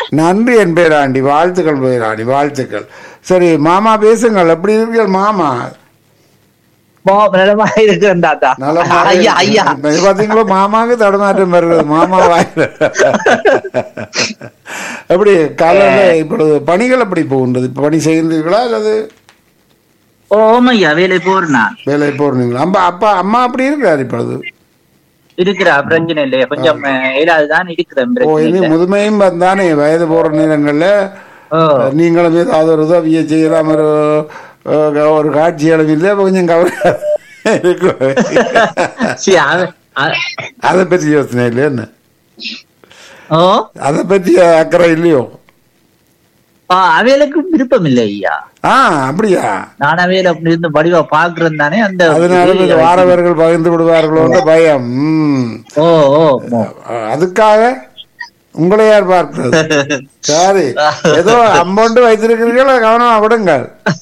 நன்றி என் பேராண்டி வாழ்த்துக்கள் பேராண்டி வாழ்த்துக்கள் சரி மாமா பேசுங்கள் எப்படி இருக்கீர்கள் மாமா போ நலமா இருக்கிறேன் தாத்தா நலமாக ஐயா ஐயா இப்ப இது பாத்தீங்களோ மாமாவுக்கு தடுமாற்றம் வருகிறது மாமா வாயில எப்படி காலையில இப்பொழுது பணிகள் எப்படி போகின்றது இப்ப பணி செய்கின்றீர்களா அல்லது ஓமையா வேலை போறேன் நான் வேலை போறீங்களா அம்மா அப்பா அம்மா அப்படி இருக்கிறார் இப்பொழுது இருக்கிறா பிரச்சனை இல்லையா கொஞ்சம் ஏழாவதுதான் இருக்கிறேன் ஓ பிரச்சனை இனி இல்லை முதுமையும் வந்தானே வயது போற நேரங்கள்ல ஓ நீங்களும் ஏதாவது ஒரு உதவியை செய்யலாம் ஒரு அஹ், ஒரு காட்சி அளவில் கொஞ்சம் கவலை இருக்கும் சரி, அவ- அ- அதை பற்றி யோசனை இல்லையா என்ன ஓ அதை பற்றி அக்கறை இல்லையோ ஆ, அவைகளுக்கு விருப்பம் இல்லை ஐயா ஆ அப்படியா நான் அவையில அப்படி இருந்து வடிவா பாக்குறேன் தானே அந்த அதனால இந்த வாரவர்கள் பகிர்ந்து விடுவார்களோன்ற பயம் ம். ஓ ஓ ஓ. அதுக்காக உங்களை யார் பார்க்கிறது சரி ஏதோ அமௌண்ட் வைத்திருக்கிறீர்கள் கவனமா விடுங்கள்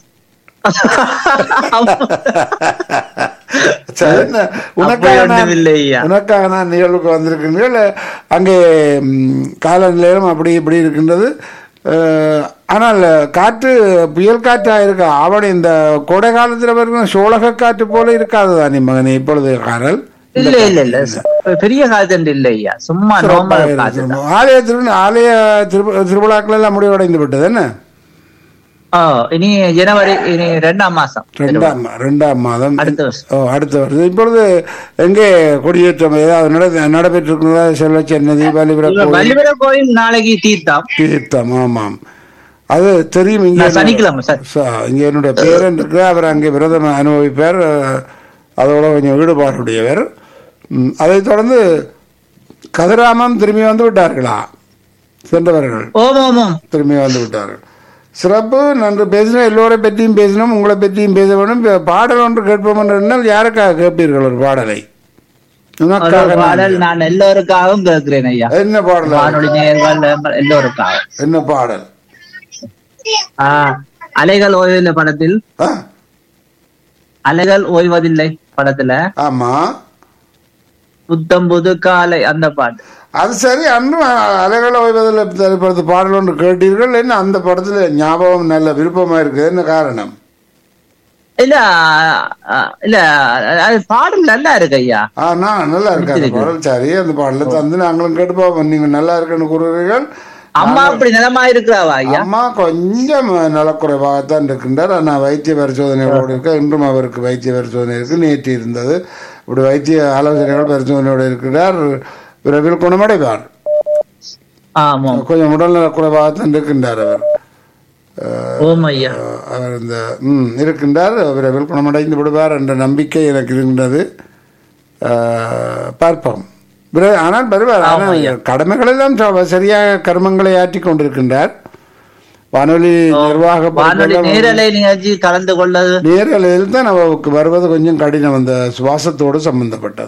சரி, என்ன, உனக்காக அப்படி நான் ஒண்ணும் இல்லை ஐயா. உனக்காக நான் நிகழ்வுக்கு வந்திருக்கின்றீர்கள் அங்கே ம், காலநிலையும் அப்படி இப்படி இருக்கின்றது அஹ், ஆனால் காற்று புயல் காற்றா இருக்கா அவன் இந்த கோடை காலத்தில் வருகிற சோழக காற்று போல இருக்காது தானே மகனே இப்பொழுது காரல் இல்ல இல்ல இல்ல பெரிய காலத்து இல்ல ஐயா சும்மா நார்மல் காலத்து ஆலய திரு ஆலய திரு- திருவிழாக்கள் எல்லாம் முடிவடைந்து விட்டது என்ன ஓ இனி ஜனவரி இனி ரெண்டாம் மாசம் ரெண்டாம் ரெண்டாம் மாதம் அடுத்த வருஷம் ஓ அடுத்த வருஷம் இப்பொழுது எங்கே கொடியேற்றம் ஏதாவது நட நடைபெற்றிருக்கிறதா செல்வ சென்னதி பலிபுர கோயில் வள்ளிபுர கோயில் நாளைக்கு தீர்த்தம் தீர்த்தம் ஆமாம் அது தெரியும் இங்கே நான் சனிக்கிழமை சார் ச- இங்கே என்னுடைய பேரன் இருக்கு அவர் அங்கே விரதம் அனுபவிப்பார் அஹ், அதோட கொஞ்சம் ஈடுபாடுடையவர் ம், அதைத் தொடர்ந்து கதிராமம் திரும்பி வந்து விட்டார்களா சென்றவர்கள் ஓம் ஓம் ஓம் திரும்பி வந்து விட்டார்கள் சிறப்பு நன்று பேசினோம் எல்லோரை பற்றியும் பேசினோம் உங்களை பற்றியும் பேச வேண்டும் இப்ப பாடல் ஒன்று கேட்போம் என்று எண்ணினால் யாருக்காக கேட்பீர்கள் ஒரு பாடலை ஒரு உனக்காக நான் பாடல் நான் எல்லோருக்காகவும் கேட்கிறேன் ஐயா என்ன பாடல் வானொலி நேயர்கள் எல்லோருக்காகவும் என்ன பாடல் ஆ, அலைகள் ஓய்வதில்லை படத்தில் ஆ, அலைகள் ஓய்வதில்லை படத்துல ஆமா புத்தம் புது காலை அந்த பாட்டு அது சரி அன்றும் அலைகள் ஓய்வதில் திரைப்படத்து பாடல் ஒன்று கேட்டீர்கள் என்ன அந்த படத்துல ஞாபகம் நல்ல விருப்பமா இருக்குது என்ன காரணம் இல்ல ஆ, இல்ல அது பாடல் நல்லா இருக்கு ஐயா ஆனா நல்லா இருக்கு அந்த பாடல் சரி அந்த பாடலை தந்து நாங்களும் கேட்டுப்போம் நீங்க நல்லா இருக்குன்னு கூறுகிறீர்கள் அம்மா அப்படி நிலமா இருக்கிறாவா ஐயா அம்மா கொஞ்சம் நலக்குறைவாகத்தான் இருக்கின்றார் ஆனால் வைத்திய பரிசோதனைகளோடு இருக்க இன்றும் அவருக்கு வைத்திய பரிசோதனை இருக்கு நேற்று இருந்தது இப்படி வைத்திய ஆலோசனைகள் பரிசோதனையோடு இருக்கிறார் விரைவில் குணமடைவார் ஆமா கொஞ்சம் உடல்நலக் குறைவாகத்தான் இருக்கின்றார் அவர் ஓம் ஐயா அஹ் அவர் இந்த ம் இருக்கின்றார் விரைவில் குணமடைந்து விடுவார் என்ற நம்பிக்கை எனக்கு இருக்கின்றது அஹ் பார்ப்போம் விரை- ஆனால் வருவார் ஆனால் கடமைகள் எல்லாம் ச- சரியாக கர்மங்களை ஆற்றி கொண்டிருக்கின்றார் வானொலி நிர்வாக வானொலி நேரலை நிகழ்ச்சி கலந்து கொள்ளது நேரலையில் தான் அவருக்கு வருவது கொஞ்சம் கடினம் அந்த சுவாசத்தோடு சம்பந்தப்பட்டது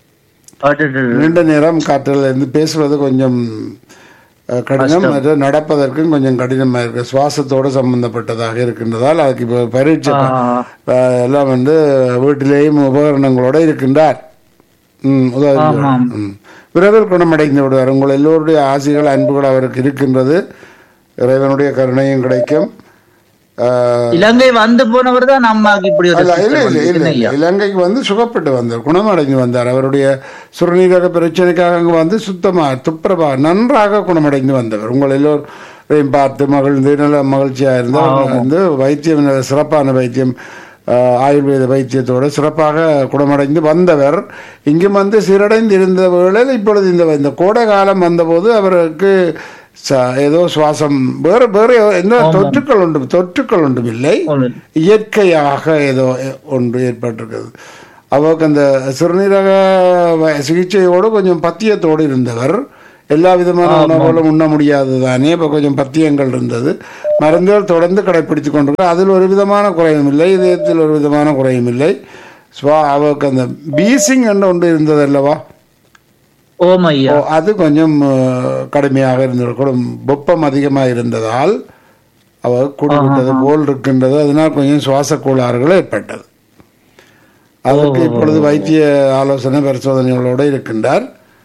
நீண்ட நேரம் காற்றில் இருந்து பேசுவது கொஞ்சம் அஹ், கடினம் அது நடப்பதற்கும் கொஞ்சம் கடினமாக இருக்கு சுவாசத்தோடு சம்பந்தப்பட்டதாக இருக்கின்றதால் அதுக்கு இப்போ பரீட்சை அஹ், எல்லாம் வந்து வீட்டிலேயும் உபகரணங்களோட இருக்கின்றார் ம், உதவி ம். விரைவில் குணமடைந்து விடுவார் உங்கள் எல்லோருடைய ஆசைகள் அன்புகள் அவருக்கு இருக்கின்றது இறைவனுடைய கருணையும் கிடைக்கும் அஹ், இலங்கை வந்து போனவர் தான் அம்மாக்கு இப்படி ஒரு அல்ல, இல்ல, சிக்கல் இல்ல, இல்ல, வந்திருக்கு. இல்ல. இலங்கைக்கு வந்து சுகப்பட்டு வந்தார் குணமடைந்து வந்தார் அவருடைய சுரநீரக பிரச்சனைக்காக அங்கு வந்து சுத்தமா துப்புரவா நன்றாக குணமடைந்து வந்தவர் உங்கள் எல்லோரையும் பார்த்து மகிழ்ந்து நல்ல மகிழ்ச்சியா இருந்தார் வந்து வைத்தியம் நல்ல சிறப்பான வைத்தியம் ஆஹ், ஆயுர்வேத வைத்தியத்தோடு சிறப்பாக குணமடைந்து வந்தவர் இங்கும் வந்து சீரடைந்து இருந்த வேளையில் இப்பொழுது இந்த இந்த கோடை காலம் வந்தபோது அவருக்கு ச- ஏதோ சுவாசம் வேறு வேறு எந்த தொற்றுக்கள் ஒன்றும் தொற்றுக்கள் ஒன்றும் இல்லை ஒண்ணு. இயற்கையாக ஏதோ ஒன்று ஏற்பட்டிருக்கிறது அவருக்கு அந்த சிறுநீரக வ- சிகிச்சையோடு கொஞ்சம் பத்தியத்தோடு இருந்தவர் எல்லா விதமான உணவுகளும் உண்ண முடியாது தானே இப்போ கொஞ்சம் பத்தியங்கள் இருந்தது மருந்துகள் தொடர்ந்து கடைப்பிடித்து கொண்டிருக்கிறார் அதில் ஒரு விதமான குறையும் இல்லை இதயத்தில் ஒரு விதமான குறையும் இல்லை ஸ்வா அவருக்கு அந்த பீசிங் என்று ஒன்று இருந்தது அல்லவா ஓம் ஐயா ஓ, அது கொஞ்சம் அஹ், கடுமையாக இருந்திருக்கும் வெப்பம் அதிகமாக இருந்ததால் அவர் குடிவிட்டது போல் இருக்கின்றது அதனால் கொஞ்சம் சுவாச கோளாறுகள் ஏற்பட்டது அதற்கு இப்பொழுது வைத்திய ஆலோசனை பரிசோதனைகளோடு இருக்கின்றார்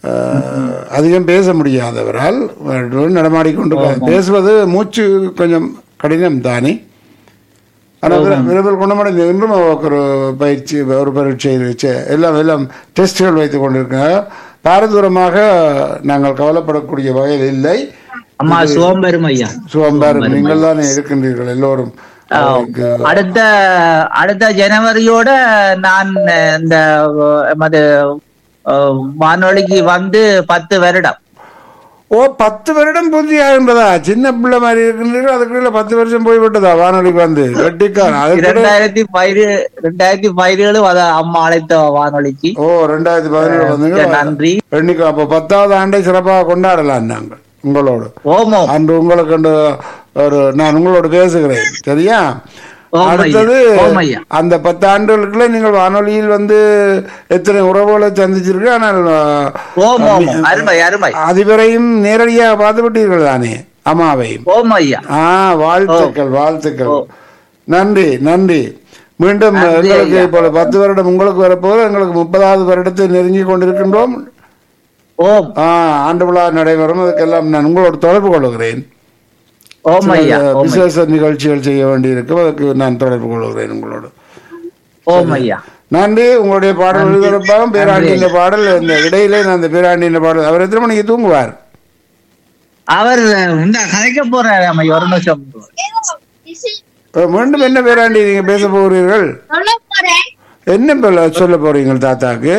அஹ், அதிகம் பேச முடியாதவரால் நடமாடிக்கொண்டு பேசுவது மூச்சு கொஞ்சம் கடினம் தானே ஆனால் விரைவில் குணமடைந்து இன்றும் அவருக்கு ஒரு பயிற்சி ஒரு பரீட்சை வச்சு எல்லாம் எல்லாம் டெஸ்ட்கள் வைத்துக் கொண்டிருக்கிறார் பாரதூரமாக நாங்கள் கவலைப்படக்கூடிய வகையில் இல்லை அம்மா சோம்பெரும் ஐயா சுவம்பார் நீங்கள் தானே இருக்கின்றீர்கள் எல்லோரும் அவருக்கு அடுத்த அடுத்த ஜனவரியோட நான் இந்த எமது அஹ், வானொலிக்கு வந்து பத்து வருடம் ஓ பத்து வருடம் பூர்த்தியாகின்றதா சின்ன பிள்ளை மாதிரி இருக்கின்றீர்கள் அதுக்குள்ள பத்து வருஷம் போய்விட்டதா வானொலிக்கு வந்து வெட்டிக்கார் அதுக்கு ரெண்டாயிரத்தி பதினேழு ரெண்டாயிரத்தி பதினேழு அத அம்மா அழைத்த வானொலிக்கு ஓ ரெண்டாயிரத்தி பதினேழு வந்து நன்றி எண்ணிக்கை அப்போ பத்தாவது ஆண்டை சிறப்பாக கொண்டாடலாம் நாங்கள் உங்களோடு ஓமோ அன்று உங்களுக்கு அன்று ஒரு நான் உங்களோடு பேசுகிறேன் சரியா ஓம் ஐயா. அடுத்தது ஓம் ஐயா. அந்த பத்து ஆண்டுகளுக்குள்ள நீங்கள் வானொலியில் வந்து எத்தனை உறவுகளை சந்திச்சிருக்கு ஆனால் ஓம் ஓம் அருமை அருமை அதிபரையும் நேரடியாக பார்த்து விட்டீர்கள் தானே அம்மாவையும் ஓம் ஐயா ஆ வாழ்த்துக்கள் வாழ்த்துக்கள் நன்றி நன்றி மீண்டும் நன்றி எங்களுக்கு ஐயா. இப்போ பத்து வருடம் உங்களுக்கு வரப்போது எங்களுக்கு முப்பதாவது வருடத்தை நெருங்கி கொண்டிருக்கின்றோம் ஓம் ஆ, ஆண்டு விழா நடைபெறும் அதுக்கெல்லாம் நான் உங்களோடு தொடர்பு கொள்கிறேன் ஓம் ஐயா சில ஓம் ஐயா. விசேஷ நிகழ்ச்சிகள் செய்ய வேண்டியிருக்கும் அதுக்கு நான் தொடர்பு கொள்கிறேன் உங்களோடு ஓம் ஐயா நன்றி உங்களுடைய பாடல் ஒளிபரப்பாகும் பேராண்டியின் பாடல் இந்த இடையிலே நான் அந்த பேராண்டியின் பாடல் அவர் எத்தனை மணிக்கு தூங்குவார் அவர் இந்த கதைக்க போறாரு அம்மா ஒரு நிமிஷம் இப்ப மீண்டும் என்ன பேராண்டி நீங்க பேச போகிறீர்கள் என்ன சொல்ல- சொல்ல போறீங்க தாத்தாக்கு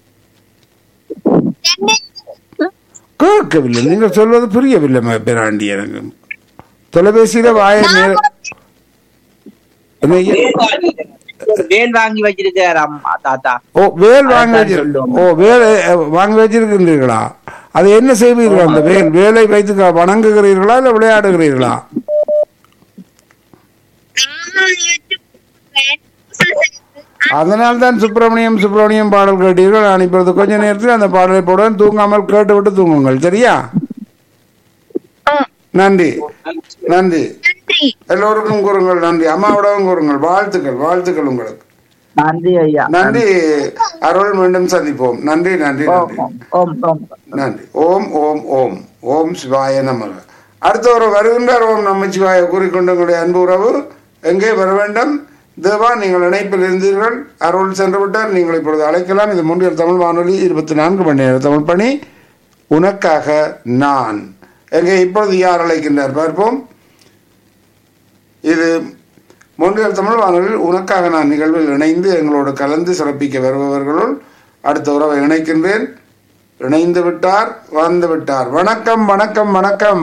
கேட்கவில்லை நீங்கள் சொல்வது புரியவில்லை ம- பேராண்டி எனக்கு தொலைபேசியில வாய நேர- என்ன ஐயா? வேல் வாங்கி வச்சிருக்காரு அம்மா தாத்தா ஓ வேல் வாங்க அதான் வச்சிரு சொல்லுவோம். ஓ வேல் அஹ், வாங்க வச்சிருக்கின்றீர்களா அது என்ன செய்வீர்கள் அந்த வேல் வேலை வைத்து க- வணங்குகிறீர்களா இல்ல விளையாடுகிறீர்களா அதனால் தான் சுப்பிரமணியம் சுப்பிரமணியம் பாடல் கேட்டீர்கள் நான் இப்பொழுது கொஞ்ச நேரத்தில் அந்த பாடலை போடுவேன் தூங்காமல் கேட்டு விட்டு தூங்குங்கள் சரியா நன்றி நன்றி எல்லோருக்கும் கூறுங்கள் நன்றி அம்மாவிடவும் கூறுங்கள் வாழ்த்துக்கள் வாழ்த்துக்கள் உங்களுக்கு நன்றி ஐயா நன்றி அருள் மீண்டும் சந்திப்போம் நன்றி நன்றி ஓம் நன்றி ஓம் ஓம் ஓம் நன்றி ஓம் ஓம் ஓம் ஓம் சிவாய நமக அடுத்த ஒரு வருகின்றார் ஓம் நம்ம சிவாய கூறிக்கொண்டு உங்களுடைய அன்பு உறவு எங்கே வர வேண்டும் தேவா நீங்கள் இணைப்பில் இருந்தீர்கள் அருள் சென்று விட்டார் நீங்கள் இப்பொழுது அழைக்கலாம் இது முன்னில் தமிழ் வானொலி இருபத்தி நான்கு மணி நேர தமிழ் பணி உனக்காக நான் எங்கே இப்பொழுது யார் அழைக்கின்றார் பார்ப்போம் இது மொன்றியல் தமிழ் வானொலியில் உனக்காக நான் நிகழ்வில் இணைந்து எங்களோடு கலந்து சிறப்பிக்க வருபவர்களுள் அடுத்த உறவை இணைக்கின்றேன் இணைந்து விட்டார் வந்து விட்டார் வணக்கம் வணக்கம் வணக்கம்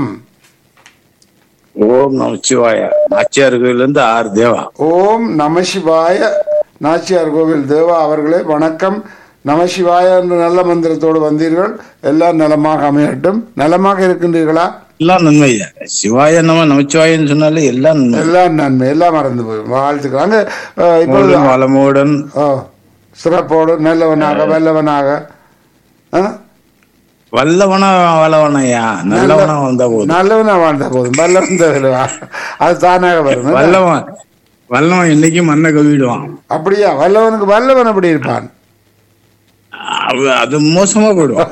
ஓம் நமச்சிவாய நாச்சியார் கோயிலிருந்து ஆர் தேவா ஓம் நமசிவாய நாச்சியார் கோவில் தேவா அவர்களே வணக்கம் நமசிவாய என்ற நல்ல மந்திரத்தோடு வந்தீர்கள் எல்லாம் நலமாக அமையட்டும் நலமாக இருக்கின்றீர்களா எல்லாம் நன்மை சிவாய நம்ம நமச்சிவாயன்னு சொன்னாலே எல்லாம் நன்மை எல்லாம் நன்மை எல்லாம் மறந்து போய் வாழ்த்துக்கள் அங்க அஹ், இப்பொழுது வளமுடன், வளமுடன் ஓ சிறப்போடு நல்லவனாக வல்லவனாக ஆ? வல்லவனா வல்லவனையா நல்லவனா வந்தா போதும் நல்லவனா வாழ்ந்தா போதும் வல்லவன் தேவையில்லை. அது தானாக வரும் வல்லவன் வல்லவன் என்னைக்கும் மண்ணை கவிடுவான் அப்படியா வல்லவனுக்கு வல்லவன் அப்படி இருப்பான் அவ- அது மோசமா போயிடுவான்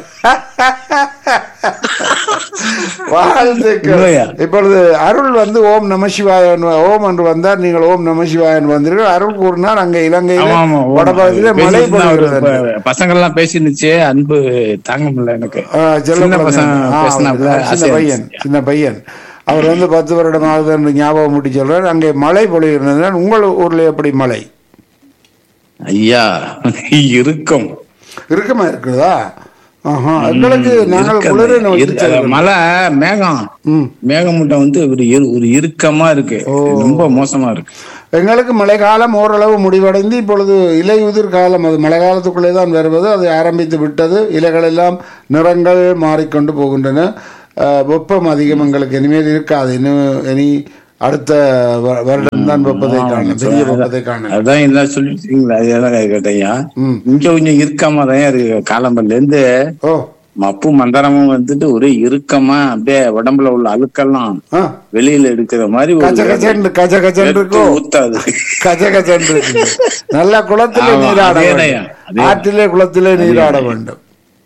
வாழ்த்துக்கள் இல்லையா? இப்பொழுது அருள் வந்து ஓம் நம சிவாயன் ஓம் என்று வந்தார் நீங்கள் ஓம் நம சிவாயன் வந்தீர்கள் அருள் கூறினார் அங்கே இலங்கையில ஆமா ஆமா ஓ, வடபகுதியில மழை பேசிட்டு இருந்தா அவரு பொழிகிறது என்று. இப்ப பசங்க எல்லாம் பேசிருந்துச்சு அன்பு தாங்க முடியல எனக்கு ஆ, செல்ல சின்ன குழந்தை. பசங்க ஆ, பேசினாப்புல அவர் சின்ன ஆசையா பையன் இருந்துச்சு. சின்ன பையன் அவர் வந்து பத்து வருடமாகுது என்று ஞாபகம் முட்டி சொல்றார் அங்கே மழை பொழிகிறது உங்கள் ஊர்ல எப்படி மழை ஐயா இருக்கும் இறுக்கமா இருக்குதா ஆஹா. எங்களுக்கு நாங்கள் இருக்கு குளிரை அந்த நோக்கி இருக்கு- அந்த செல்கிறோம். மழை மேகம் ம். மேகமூட்டம் வந்து ஒரு இரு- ஒரு இறுக்கமா இருக்கு ரொம்ப மோசமா இருக்கு எங்களுக்கு மழை காலம் ஓரளவு முடிவடைந்து இப்பொழுது இலை உதிர் காலம் அது மழை காலத்துக்குள்ளே தான் வருவது அது ஆரம்பித்து விட்டது இலைகள் எல்லாம் நிறங்கள் மாறிக்கொண்டு போகின்றன அஹ், வெப்பம் அதிகம் எங்களுக்கு இனிமேல் இருக்காது இன்னும் இனி அடுத்த வ- வருடம் தான் வெப்பத்தை காணும் பெரிய வெப்பத்தை காணும் அதான் என்ன சொல்லிட்டீங்களா அதான் கேட்டையா ம். இங்க கொஞ்சம் இறுக்கமா தான் இருக்கு காலம்பர்ல இருந்து ஓ மப்பு மந்தரமும் வந்துட்டு ஒரே இறுக்கமா அப்படியே உடம்புல உள்ள அழுக்கெல்லாம் ஆ வெளியில எடுக்கிற மாதிரி ஒரு கச்ச கச்சன் கச்ச கச்சன் வேர்த்து இருக்கும் ஊத்தாது கச்ச கச்சன் இருக்கு நல்ல குளத்திலே ஆமா, நீராட அதேதான், வேண்டும் அதேதான். ஆற்றிலே குளத்திலே நீராட வேண்டும்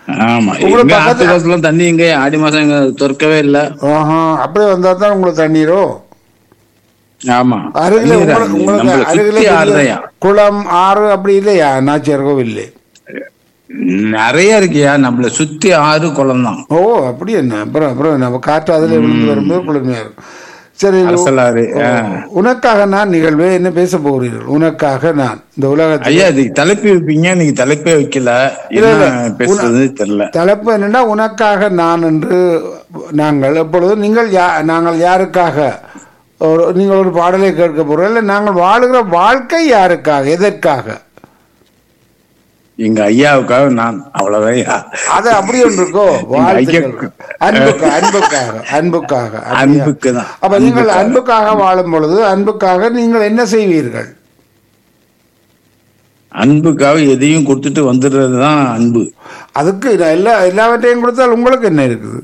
ஆமா உங்களுக்கு எங்க பக்கத்துல- ஆத்து காசுல தண்ணி இங்க ஆடி மாசம் இங்க திறக்கவே இல்ல ஆஹா அப்படியே வந்தா தான் உங்களுக்கு தண்ணீரோ ஆமா அருகில தண்ணீர் உங்களுக்கு உங்களுக்கு நம்மள அருகில சுத்தி பெரிய ஆறுதையா குளம் ஆறு அப்படி இல்லையா நாச்சியார் கோவில் நிறைய இருக்கியா நம்மள சுத்தி ஆறு குளம் தான் ஓ அப்படி என்ன அப்புறம் அப்புறம் நம்ம காற்று அதுல விழுந்து வரும்போது குளுமையா இருக்கும் சரி அரசலாறு ஆ. உனக்காக நான் நிகழ்வே என்ன பேச போகிறீர்கள் உனக்காக நான் இந்த உலகத்தில் ஐயா இதுக்கு தலைப்பு வைப்பீங்க நீங்க தலைப்பே வைக்கல இல்ல, இல்ல. என்ன பேசுறது தெரியல தலைப்பு என்னன்னா உனக்காக நான் என்று நாங்கள் எப்பொழுதும் நீங்கள் யா நாங்கள் யாருக்காக ஒரு நீங்கள் ஒரு பாடலை கேட்க போறோம் இல்லை நாங்கள் வாழுகிற வாழ்க்கை யாருக்காக எதற்காக எங்க ஐயாவுக்காக நான் அவ்வளவுதான் அது அப்படி ஒன்று இருக்கோ வாழ்த்துக்கள். அன்புக்கு அன்புக்காக அன்புக்காக அப்படியா? அன்புக்கு தான் அப்ப நீங்கள் அன்புக்காக வாழும் பொழுது அன்புக்காக நீங்கள் என்ன செய்வீர்கள் அன்புக்காக எதையும் கொடுத்துட்டு வந்துடுறதுதான் அன்பு அதுக்கு நான் எல்லா எல்லாவற்றையும் கொடுத்தால் உங்களுக்கு என்ன இருக்குது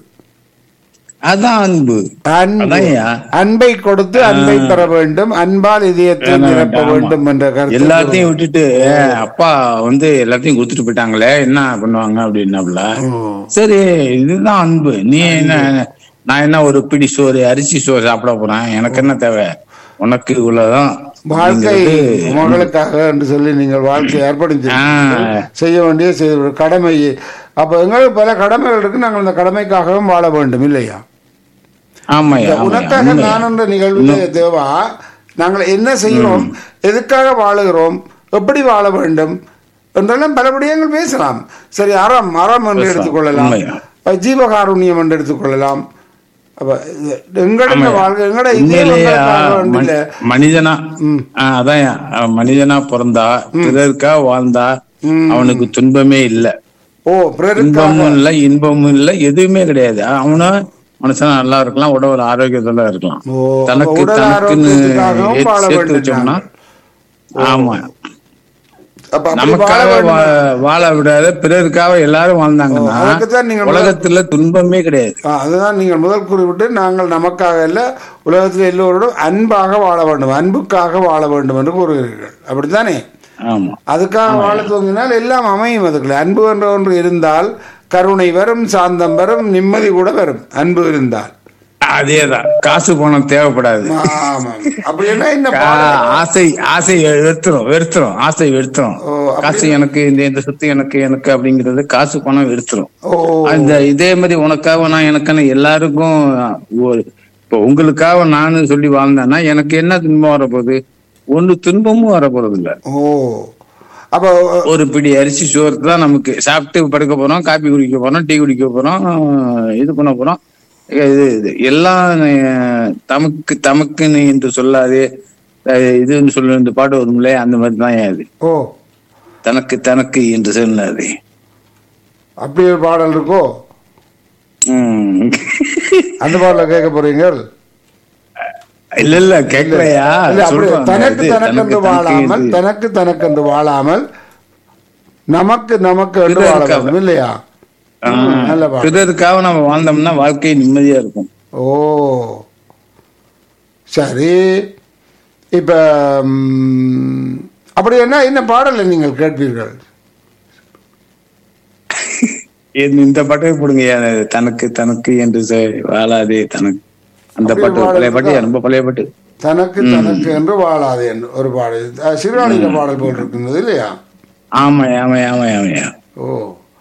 அதான் அன்பு அன்பு அதான்யா. அன்பை கொடுத்து அன்பை பெற வேண்டும் அன்பால் இதயத்தை நிரப்ப ஆமா. வேண்டும் என்ற கருத்து எல்லாத்தையும் விட்டுட்டு அப்பா வந்து எல்லாத்தையும் கொடுத்துட்டு போயிட்டாங்களே என்ன பண்ணுவாங்க அப்படின்னாப்ல சரி இதுதான் அன்பு நீ என்ன நான் என்ன ஒரு பிடி சோறு அரிசி சோறு சாப்பிட போறேன் எனக்கு என்ன தேவை உனக்கு இவ்வளவுதான் வாழ்க்கை அப்படிங்கிறது மகளுக்காக என்று சொல்லி நீங்கள் வாழ்க்கையை அர்ப்பணித்து ஆ. செய்ய வேண்டிய செய்த கடமை அப்ப எங்களுக்கு பல கடமைகள் இருக்கு நாங்கள் அந்த கடமைக்காகவும் வாழ வேண்டும் இல்லையா ஆமாய்யா இந்த ஆமாய்யா, உனக்காக உண்மையா. நான் என்ற நிகழ்விலே தேவா நாங்கள் என்ன செய்கிறோம் எதுக்காக வாழுகிறோம் எப்படி வாழ வேண்டும் என்றெல்லாம் பல விடயங்கள் பேசலாம் சரி அறம் அறம் என்று பேசலாம். எடுத்துக்கொள்ளலாம் உண்மையா. அஹ் ஜீவகாருண்யம் என்று எடுத்துக்கொள்ளலாம் அப்ப இது எங்கட ஆமாய்யா. வாழ்க்கை எங்கட இதே உண்மையிலேயே உங்களுக்காக வேண்டிய மனி- மனிதனா ஆ, அதான் மனிதனா பிறந்தா பிறருக்கா வாழ்ந்தா அவனுக்கு துன்பமே இல்ல ஓ பிறருக்காக துன்பமும் இல்ல இன்பமும் இல்ல எதுவுமே கிடையாது அவனா மனுஷனா நல்லா இருக்கலாம் உடல் ஆரோக்கியத்தோட இருக்கலாம் ஓ, தனக்கு அப்ப உடல் தனக்குன்னு ஆரோக்கியத்துக்காகவும் ஏ- வாழ சேர்த்து வேண்டும் வச்சோம்னா ஆமா அப்ப அப்படி வாழ நமக்காக வேண்டும் வா- வாழ விடாத பிறருக்காக எல்லாரும் வாழ்ந்தாங்கன்னா ஓ, அதுக்குத்தான் நீங்க உலகத்துல துன்பமே கிடையாது ஆ, அதுதான் நீங்கள் முதல் குறிப்பிட்டு நாங்கள் நமக்காக இல்ல உலகத்தில் எல்லோரோடும் அன்பாக வாழ வேண்டும் அன்புக்காக வாழ வேண்டும் என்று கூறுகிறீர்கள் அப்படித்தானே ஆமா அதுக்காக வாழ துவங்கினால் எல்லாம் அமையும் அதுக்குள்ள அன்பு என்ற ஒன்று இருந்தால் கருணை வரும் சாந்தம் வரும் நிம்மதி கூட வரும் அன்பு இருந்தால் அதேதான் காசு பணம் தேவைப்படாது ஆமாம் அப்படின்னா என்ன கா- பாடம்? ஆசை ஆசை வெறுத்துரும் வெறுத்துரும் ஆசை வெறுத்துரும் ஓ, அப்படி- காசு எனக்கு இந்த இந்த சொத்து எனக்கு எனக்கு அப்படிங்கிறது காசு பணம் வெறுத்துரும் ஓ அந்த இதே மாதிரி உனக்காக நான் எனக்கான எல்லாருக்கும் ஒரு- இப்போ உங்களுக்காக நானு சொல்லி வாழ்ந்தேன்னா எனக்கு என்ன துன்பம் வரப்போகுது ஒண்ணு துன்பமும் வரப்போறது இல்ல ஓ அப்ப ஒரு பிடி அரிசி சோறு தான் நமக்கு சாப்பிட்டு படுக்க போறோம் காபி குடிக்க போறோம் டீ குடிக்க போறோம் இது பண்ண போறோம் இது இது எல்லாம் அஹ், தமக்கு தமக்குன்னு என்று சொல்லாதே அஹ், இதுன்னு சொல்ல இந்த பாட்டு வரும்ல அந்த மாதிரி தான் இது ஓ தனக்கு தனக்கு என்று சொல்லாதே அப்படி ஒரு பாடல் இருக்கோ உம் அந்த பாடல கேட்க போறீங்க இல்ல இல்ல கேட்கலையா இல்ல அப்படி சொல்றேன் தனக்கு இது, தனக்கென்று தனக்கு வாழாமல் இது. தனக்கு தனக்கென்று வாழாமல் நமக்கு நமக்கு என்று வாழ பிறருக்காக. வேண்டும் இல்லையா ஆ, நல்ல பாடல் பிறருக்காக நம்ம வாழ்ந்தோம்னா வாழ்க்கை நிம்மதியா இருக்கும் ஓ சரி இப்ப ம், அப்படி என்ன என்ன பாடலை நீங்கள் கேட்பீர்கள் இந்த இந்த பாட்டே போடுங்க தனக்கு தனக்கு என்று சொ- வாழாதே தனக்கு அந்த அப்படி பாட்டு பாடல் பழைய பாட்டு இருக்கா? ரொம்ப பழைய பாட்டு தனக்கு தனக்கு என்று வாழாதே என்று ஒரு பாடல் அஹ், சிறுவாணியில பாடல் போல் இருக்கின்றது இல்லையா ஆமா ஆமா ஆமா ஆமாயா ஓ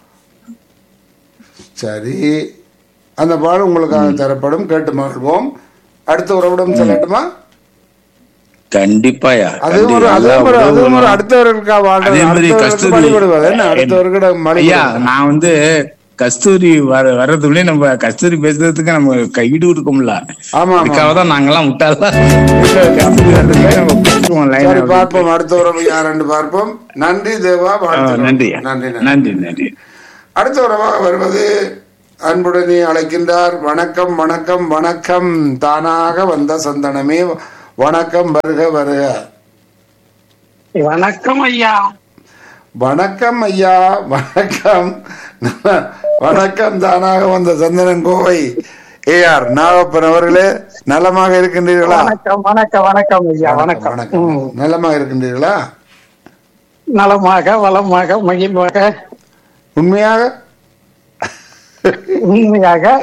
சரி அந்த பாடல் உங்களுக்காக தரப்படும் கேட்டு மகிழ்வோம் அடுத்த உறவிடம் சொல்லட்டுமா கண்டிப்பாயா அதுவும் ஒரு கண்டி- அதுவும் ஒரு நல்லா அதுவும் ஒரு உதவணும். அடுத்தவர்களுக்காக வாழ்றது அதே மாதிரி அடுத்தவர்களுக்கு கஸ்தூரி வழிபடுவது என்ன அடுத்தவர்கிட்ட ஐயா வழிபடுவது நான் வந்து கஸ்தூரி வர வர்றதுக்குள்ளே நம்ம கஸ்தூரி பேசுறதுக்கு நம்ம கைடு கொடுக்கும்ல ஆமா ஆமா அதுக்காக தான் நாங்கெல்லாம் விட்டாலாம் கஸ்தூரி வர்றதுக்குள்ளே நம்ம பேசுவோம் line சரி ஆ. பார்ப்போம் அடுத்த உறவு யார் என்று பார்ப்போம் நன்றி தேவா ஆ, வாழ்த்துக்கள். நன்றி நன்றி நன்றி நன்றி நன்றி அடுத்த உறவாக வருவது அன்புடனே அழைக்கின்றார் வணக்கம் வணக்கம் வணக்கம் தானாக வந்த சந்தனமே வணக்கம் வருக வருக வணக்கம் ஐயா வணக்கம் ஐயா வணக்கம் வணக்கம் தானாக வந்த சந்தனன் கோவை ஏஆர் நாகப்பன் அவர்களே நலமாக இருக்கின்றீர்களா வணக்கம் வணக்கம் வணக்கம் ஐயா வணக்கம் வணக்கம் ம். நலமாக இருக்கின்றீர்களா நலமாக வளமாக மகிழ்வாக உண்மையாக உண்மையாக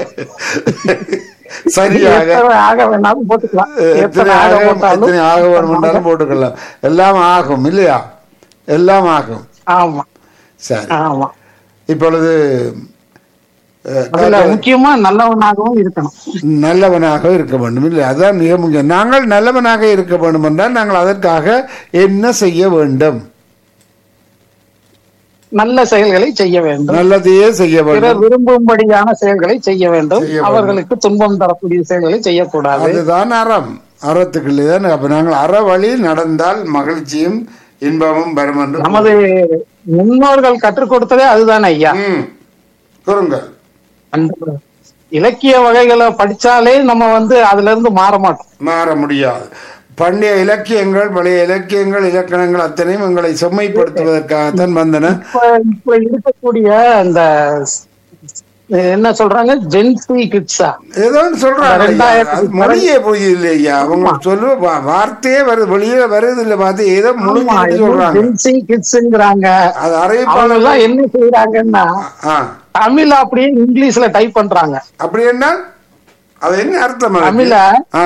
சரியாக எத்தனை ஆக வேணாலும் போட்டுக்கலாம் எத்தனை எத்தனை ஆக ஆக போட்டாலும் எத்தனை ஆக வேணுமென்றாலும் போட்டுக்கலாம் எல்லாம் ஆகும் இல்லையா எல்லாம் ஆகும் ஆமா சரி ஆமா இப்பொழுது அஹ், அதுல முக்கியமா நல்லவனாகவும் இருக்கணும் நல்லவனாக இருக்க வேண்டும் இல்லை அதான் மிக முக்கியம் நாங்கள் நல்லவனாக இருக்க வேண்டும் என்றால் நாங்கள் அதற்காக என்ன செய்ய வேண்டும் நல்ல செயல்களை செய்ய வேண்டும் நல்லதையே செய்ய வேண்டும் பிறர் விரும்பும்படியான செயல்களை செய்ய வேண்டும் செய்ய வேண்டும். அவர்களுக்கு துன்பம் தரக்கூடிய செயல்களை செய்யக்கூடாது அதுதான் அறம் அறத்துக்குள்ளே தான் அப்ப நாங்கள் அற வழி நடந்தால் மகிழ்ச்சியும் இன்பமும் வரும் என்று நமது முன்னோர்கள் கற்றுக் கொடுத்ததே அதுதானே ஐயா ம். கூறுங்கள் அந்த இலக்கிய வகைகளை படிச்சாலே நம்ம வந்து அதுல இருந்து மாற மாட்டோம் மாற முடியாது பண்டைய இலக்கியங்கள் பழைய இலக்கியங்கள் இலக்கணங்கள் அத்தனையும் எங்களை செம்மைப்படுத்துவதற்காகத்தான் வந்தன இப்ப இப்ப இருக்கக்கூடிய அந்த என்ன சொல்றாங்க ஜென்சி கிட்ஸா ஏதோ ஒன்று சொல்றாங்க ஐயா. ரெண்டாயிரத்துக்கு அது மொழியே போய் இல்லையா அவங்க சொல்லுவ வா- வார்த்தையே வருது வெளியே வருது இல்ல பார்த்து ஏதோ முடிஞ்சு சொல்றாங்க ஜென்சி கிட்ஸ்ங்கிறாங்க அது அவங்க அறிவிப்பாளர் எல்லாம் என்ன செய்யறாங்கன்னா ஆ தமிழ் அப்படியே இங்கிலீஷ்ல டைப் பண்றாங்க அப்படி என்ன அது என்ன அர்த்தம் அதுக்கு? தமிழ ஆ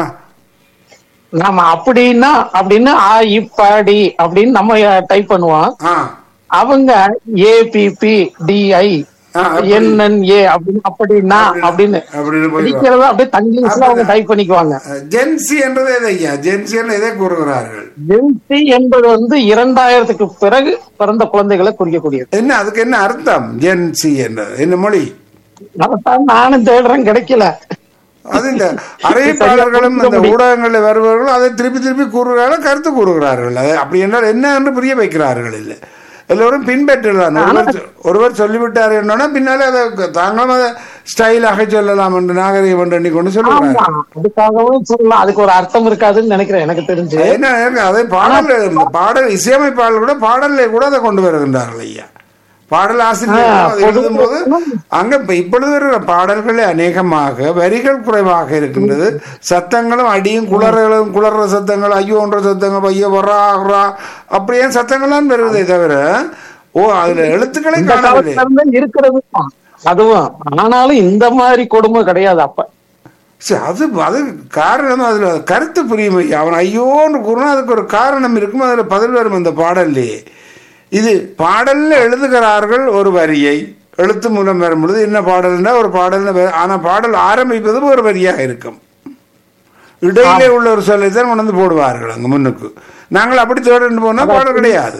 நாம அப்படின்னா அப்படின்னு ஆ இப்படி அப்படின்னு நம்ம டைப் பண்ணுவோம் ஆ அவங்க ஏபிபி டிஐ ஆ, அப்படி. என்என்ஏ அப்படின்னு அப்படின்னா அப்படின்னு அப்படின்னு போய் படிக்கிறத அப்படியே தங்கிலீஷ்ல அவங்க டைப் பண்ணிக்குவாங்க ஜென்சி என்றது எது ஐயா ஜென்சி என்று எதை கூறுகிறார்கள் ஜென்சி என்பது வந்து இரண்டாயிரத்துக்கு பிறகு பிறந்த குழந்தைகளை குறிக்கக்கூடியது என்ன அதுக்கு என்ன அர்த்தம் ஜென்சி என்றது என்ன மொழி அதைத்தான் நானும் தேடுறேன் கிடைக்கல அது இந்த அறிவிப்பாளர்களும் இந்த ஊடகங்களில் வருபவர்களும் அதை திருப்பி திருப்பி கூறுகிறார்கள் கருத்து கூறுகிறார்கள் அது அப்படி என்றால் என்ன என்று புரிய வைக்கிறார்கள் இல்லை எல்லோரும் பின்பற்றுதான் ஒருவர் சொ- ஒருவர் சொல்லிவிட்டார் என்னன்னா பின்னாலே அதை தாங்களும் அதை ஸ்டைலாக சொல்லலாம் என்று நாகரிகம் என்று எண்ணிக்கொண்டு சொல்லுகிறார்கள் ஆமா அதுக்காகவும் சொல்லலாம் அதுக்கு ஒரு அர்த்தம் இருக்காதுன்னு நினைக்கிறேன் எனக்கு தெரிஞ்சு என்ன எனக்கு அதை பாடல் இந்த பாடல் இசையமைப்பாளர் கூட பாடல்ல கூட அதை கொண்டு வருகின்றார்கள் ஐயா பாடல் ஆசிரியர் அதை எழுதும்போது அங்க இப்ப இப்பொழுது இருக்கிற பாடல்களே அநேகமாக வரிகள் குறைவாக இருக்கின்றது சத்தங்களும் அடியும் குளறுகளும் குளற சத்தங்கள் ஐயோன்ற சத்தங்கள் ஐயோ வரா வரா அப்படியே சத்தங்கள்லாம் வருவதே தவிர ஓ அதுல எழுத்துக்களை இந்த காணவில்லை காலத்துல இருந்து இருக்கிறது தான். அதுவும் ஆனாலும் இந்த மாதிரி கொடுமை கிடையாது அப்ப சரி, அது அது காரணம் அதுல கருத்து புரியும் ஐயா. அவன் ஐயோன்னு கூறினா அதுக்கு ஒரு காரணம் இருக்கும் அதுல பதில் வரும் அந்த பாடல்லையே இது பாடல்ல எழுதுகிறார்கள் ஒரு வரியை எழுத்து மூலம் வரும் பொழுது என்ன பாடல்னா ஒரு பாடல்னு வ- ஆனா பாடல் ஆரம்பிப்பதும் ஒரு வரியாக இருக்கும் இடையிலே உள்ள ஒரு சொல்லை தான் கொண்டு வந்து போடுவார்கள் அங்க முன்னுக்கு நாங்கள் அப்படி தேடிட்டு போனா பாடல் கிடையாது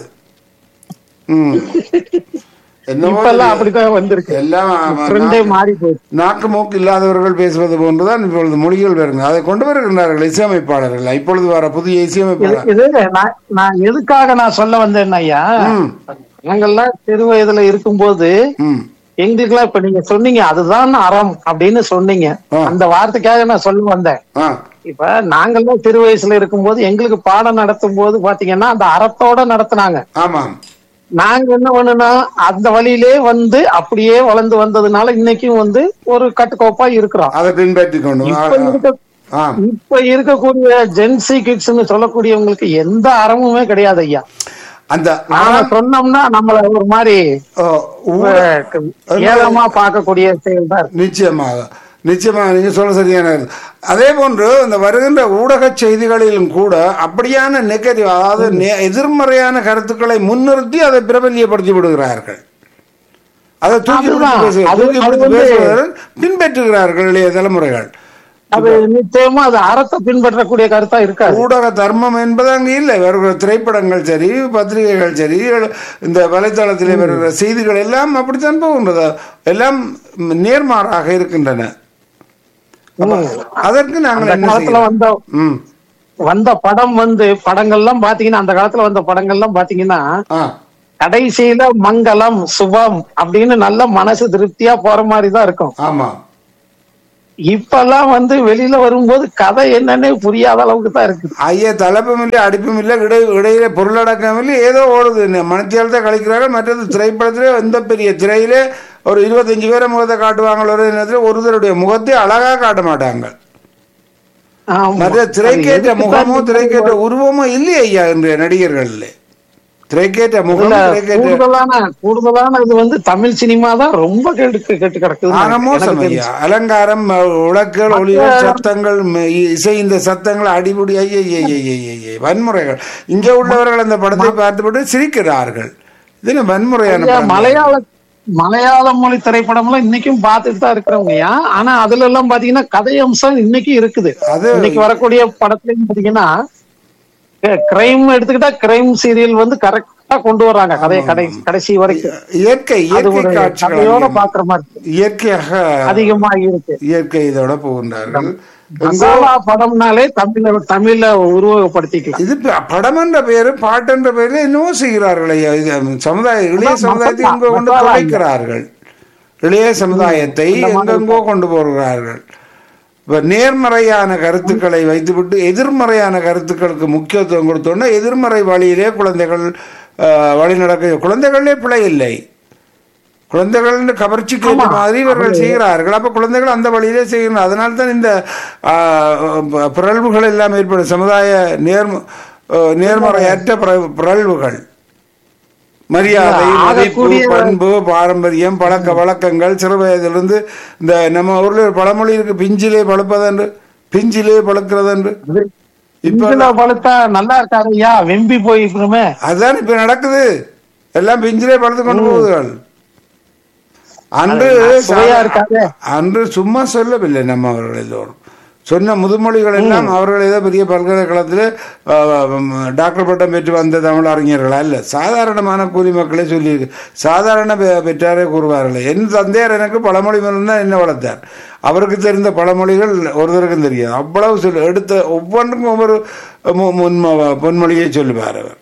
ம் என்னவோ இப்ப எல்லாம் அப்படித்தான் வந்திருக்கு எல்லாம் ஆமா, ட்ரெண்டே மாறி போயிடுச்சு நாக்கு மூக்கு இல்லாதவர்கள் பேசுவது போன்றுதான் இப்பொழுது மொழிகள் வருங்க அதை கொண்டு வருகின்றார்கள் இசையமைப்பாளர்கள் இப்பொழுது வர புதிய இது இசையமைப்பாளர் இது நான் நான் எதுக்காக நான் சொல்ல வந்தேன் ஐயா ம். நாங்கெல்லாம் சிறு வயதுல இருக்கும்போது ம் எங்களுக்கெல்லாம் இப்ப நீங்க சொன்னீங்க அதுதான் அறம் அப்படின்னு சொன்னீங்க ஆ. அந்த வார்த்தைக்காக நான் சொல்ல வந்தேன் ஆ இப்ப நாங்கெல்லாம் சிறு வயசுல இருக்கும்போது எங்களுக்கு பாடம் நடத்தும் போது பாத்தீங்கன்னா அந்த அறத்தோட நடத்துனாங்க ஆமாம் நாங்க என்ன பண்ணுனா அந்த வழியிலே வந்து அப்படியே வளர்ந்து வந்ததுனால இன்னைக்கும் வந்து ஒரு கட்டுக்கோப்பா இருக்கிறோம் அதை பின்பற்றி கொண்டு வா. இப்ப இருக்க ஆ இப்ப இருக்கக்கூடிய ஜென்சி கிட்ஸ்னு சொல்லக்கூடியவங்களுக்கு எந்த அறமுமே கிடையாது ஐயா அந்த நாம சொன்னோம்னா நம்மள ஒரு மாதிரி ஓ, ஊட- அஹ், ஏளனமா பார்க்கக்கூடிய செயல் தான் இருக்கு. நிச்சயமாக நிச்சயமாக நீங்க சொல்ல சரியான கருத்து. அதே போன்று இந்த வருகின்ற ஊடக செய்திகளிலும் கூட அப்படியான நெகட்டிவ் அதாவது நெ- எதிர்மறையான கருத்துக்களை முன்னிறுத்தி அதை பிரபல்யப்படுத்தி விடுகிறார்கள் அதை தூக்கி பிடித்து அதுதான். பேசுகிறார்கள். அது- தூக்கி அது பிடித்து வந்து- பேசுகிறார்கள் பின்பற்றுகிறார்கள் இளைய தலைமுறைகள் அது நிச்சயமா அது அறத்தை பின்பற்றக்கூடிய கருத்தா இருக்காது ஊடக தர்மம் என்பது அங்கு இல்லை வருகிற திரைப்படங்கள் சரி பத்திரிகைகள் சரி இந்த வலைத்தளத்தில் வருகிற செய்திகள் எல்லாம் அப்படித்தான் போகின்றது எல்லாம் நேர்மாறாக இருக்கின்றன அப்ப அதற்கு நாங்கள் அந்த என்ன காலத்துல செய்யலாம் வந்த ம் வந்த படம் வந்து படங்கள்லாம் பாத்தீங்கன்னா அந்த காலத்துல வந்த படங்கள்லாம் பாத்தீங்கன்னா ஆ கடைசியில மங்களம் சுபம் அப்படின்னு நல்ல மனசு திருப்தியா போற மாதிரி தான் இருக்கும் ஆமா இப்பெல்லாம் வந்து வெளியில வரும்போது கதை என்னன்னே புரியாத அளவுக்கு தான் இருக்கு ஐயா தலைப்பும் இல்லை அடிப்பும் இல்லை இடை இடையில பொருளடக்கம் இல்லை ஏதோ ஓடுது மனத்தியால் தான் கழிக்கிறார்கள் மற்றது திரைப்படத்திலே எந்த பெரிய திரையிலே ஒரு இருபத்தஞ்சு பேரை முகத்தை காட்டுவாங்க ஒரு நேரத்தில் ஒருத்தருடைய முகத்தை அழகா காட்ட மாட்டாங்க ஆமா. மற்ற திரைக்கேற்ற அது முகமோ எதுக்கு திரைக்கேற்ற உருவமோ இல்லையே ஐயா இன்றைய நடிகர்கள்ல திரைக்கேற்ற முகம் இதுல திரைக்கேற்ற கூடுதலான கூடுதலான இது வந்து தமிழ் சினிமா தான் ரொம்ப கெட்டு கெட்டு கிடக்குது ஆக மோசம் ஐயா அலங்காரம் அஹ், உலக்கள் ஒளிகள் சத்தங்கள் ம- இசை இந்த சத்தங்கள் அடிபடி ஐய ஐய, ஐய, ஐய, ஐய, ஐய, வன்முறைகள் இங்கே உள்ளவர்கள் அந்த படத்தை பார்த்துவிட்டு சிரிக்கிறார்கள் இது என்ன வன்முறையான படம்? மலையாள மலையாள மொழி திரைப்படம்லாம் இன்னைக்கும் பார்த்துட்டு தான் இருக்கிறவங்கயா ஆனா அதுல எல்லாம் பாத்தீங்கன்னா கதை அம்சம் இன்னைக்கு இருக்குது அது- இன்னைக்கு வரக்கூடிய படத்துலயும் பாத்தீங்கன்னா கிரைம் எடுத்துக்கிட்டா கிரைம் சீரியல் வந்து கரெக்டா கொண்டு வர்றாங்க கதையை கடை கடைசி வரைக்கும் இயற்கை அது இயற்கை ஒரு காட்சிகள் கதையோட அதிகம். பாக்குற மாதிரி இருக்கு. இயற்கையாக அதிகமா இருக்கு இயற்கை இதோட போகின்றார்கள் மசாலா படம்னாலே தமிழ தமிழ்ல உருவகப்படுத்திக்கலாம் இது ப- படம் என்ற பெயரு பாட்டு என்ற பெயரில் என்னவோ செய்கிறார்கள் ஐயா இது சமுதாய இளைய அதான் சமுதாயத்தை மசாலா, எங்கோ கொண்டு மசாலா தொலைக்கிறார்கள் இளைய சமுதாயத்தை எங்கெங்கோ கொண்டு போகிறார்கள் இப்ப நேர்மறையான கருத்துக்களை வைத்துவிட்டு எதிர்மறையான கருத்துக்களுக்கு முக்கியத்துவம் கொடுத்தோன்னா எதிர்மறை வழியிலே குழந்தைகள் ஆஹ், வழி நடக்க குழந்தைகளே பிழை இல்லை குழந்தைகள் கவர்ச்சிக்கு ஏற்ற மாதிரி இவர்கள் செய்கிறார்கள் அப்ப குழந்தைகள் அந்த வழியிலே செய்கிறார்கள் அதனால தான் இந்த ஆஹ், பிறழ்வுகள் எல்லாம் ஏற்படும் சமுதாய நேர்ம ஆஹ், நேர்மறையற்ற பிற- பிறழ்வுகள் மரியாதை இல்ல, மதிப்பு ஆகக்கூடிய- பண்பு பாரம்பரியம் பழக்க வழக்கங்கள் சிறு வயதிலிருந்து இந்த நம்ம ஊர்ல ஒரு பழமொழி இருக்கு பிஞ்சிலே பழுப்பதென்று பிஞ்சிலே பழுக்கிறதென்று இப்ப இதுல பழுத்தா நல்லா இருக்காது ஐயா வெம்பி போயிருக்கிறோமே அதுதான் இப்ப நடக்குது எல்லாம் பிஞ்சிலே பழுத்து கொண்டு போகுதுகள் அன்று சுவையா இருக்காது அன்று சும்மா சொல்லவில்லை நம்ம அவர்கள் எல்லோரும் சொன்ன முதுமொழிகள் எல்லாம் அவர்கள் ஏதோ பெரிய பல்கலைக்கழகத்தில் டாக்டர் பட்டம் பெற்று வந்த தமிழ் அறிஞர்களா இல்ல சாதாரணமான கூலி மக்களே சொல்லியிருக்கு சாதாரண பெ- பெற்றாரே கூறுவார்கள் என் தந்தையார் எனக்கு பழமொழி மூலம் தான் என்ன வளர்த்தார் அவருக்கு தெரிந்த பழமொழிகள் ஒருத்தருக்கும் தெரியாது அவ்வளவு சொல்லு எடுத்த ஒவ்வொன்றுக்கும் ஒவ்வொரு மு- முன்ம பொன்மொழியை சொல்லுவார் அவர்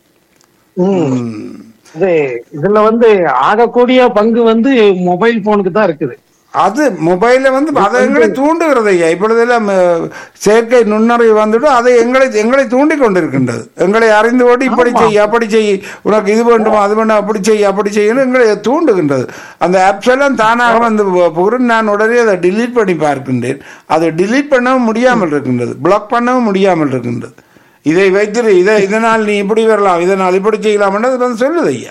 ம். இது இதுல வந்து ஆகக்கூடிய பங்கு வந்து மொபைல் போனுக்கு தான் இருக்குது அது மொபைல்ல வந்து அதை எங்களை தூண்டுகிறது ஐயா இப்பொழுதெல்லாம் அஹ், செயற்கை நுண்ணறிவு வந்துட்டு அதை எங்களை எங்களை தூண்டி கொண்டிருக்கின்றது எங்களை அறிந்து ஓடி இப்படி செய் அப்படி செய் உனக்கு இது வேண்டுமா அது வேண்டாம் அப்படி செய் அப்படி செய்யணும் எங்களை தூண்டுகின்றது அந்த ஆப்ஸ் எல்லாம் தானாக வந்து புகுந்து நான் உடனே அதை delete பண்ணி பார்க்கின்றேன் அதை delete பண்ணவும் முடியாமல் இருக்கின்றது பிளாக் பண்ணவும் முடியாமல் இருக்கின்றது இதை வைத்திரு இதை இதனால் நீ இப்படி வரலாம் இதனால் இப்படி செய்யலாம் அது வந்து சொல்லுது ஐயா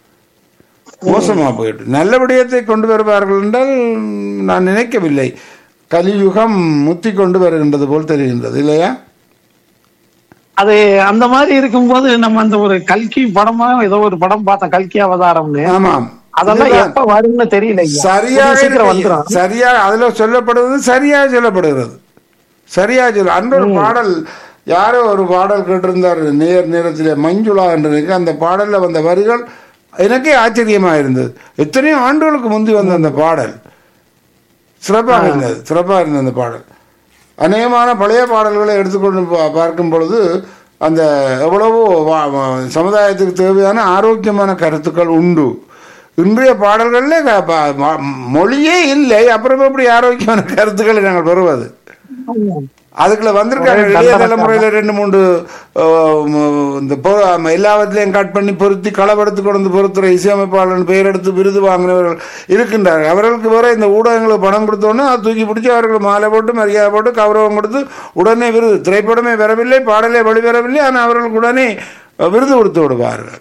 மோசமா போயிட்டு நல்ல விடயத்தை கொண்டு வருவார்கள் என்றால் நான் நினைக்கவில்லை கலியுகம் முத்தி கொண்டு வருகின்றது போல் தெரிகின்றது இல்லையா அது அந்த மாதிரி இருக்கும்போது நம்ம அந்த ஒரு கல்கி படமா ஏதோ ஒரு படம் பார்த்தோம் கல்கி அவதாரம்னு ஆமாம் அதெல்லாம் இதுதான் எப்ப வரும்னு தெரியல ஐயா. சரியாக கூடிய சீக்கிரம் இருக்கு. வந்துடும் சரியாக அதுல சொல்லப்படுவது சரியாக சொல்லப்படுகிறது சரியா சொல்ல அன்று ஒரு பாடல் யாரோ ஒரு பாடல் கேட்டிருந்தார் நேர் நேரத்திலே மஞ்சுளா என்று நினைக்கிறேன். அந்த பாடல்ல வந்த வரிகள் எனக்கே ஆச்சரியமா இருந்தது எத்தனையோ ஆண்டுகளுக்கு முந்தி வந்த அந்த பாடல் சிறப்பாக இருந்தது சிறப்பாக இருந்தது அந்த பாடல் அநேகமான பழைய பாடல்களை எடுத்துக்கொண்டு பா- பார்க்கும் பொழுது அந்த எவ்வளவோ வா- வா- சமுதாயத்துக்கு தேவையான ஆரோக்கியமான கருத்துக்கள் உண்டு இன்றைய பாடல்களில் க- ப- ம- மொழியே இல்லை அப்புறம் எப்படி ஆரோக்கியமான கருத்துக்களை நாங்கள் பெறுவது அதுக்குள்ள வந்திருக்காங்க இளைய தலைமுறையில ரெண்டு மூன்று அஹ், ம- இந்த பொ- ம- எல்லாவற்றிலையும் கட் பண்ணி பொருத்தி களவெடுத்து கொண்டு பொறுத்துற இசையமைப்பாளர் பெயர் எடுத்து விருது வாங்கினவர்கள் இருக்கின்றார்கள் அவர்களுக்கு வேற இந்த ஊடகங்களுக்கு பணம் கொடுத்தோன்னே அதை தூக்கி பிடிச்சி அவர்கள் மாலை போட்டு மரியாதை போட்டு கௌரவம் கொடுத்து உடனே விருது திரைப்படமே வரவில்லை பாடலே வெளிவரவில்லை ஆனால் அவர்களுக்கு உடனே அஹ், விருது கொடுத்து விடுவார்கள்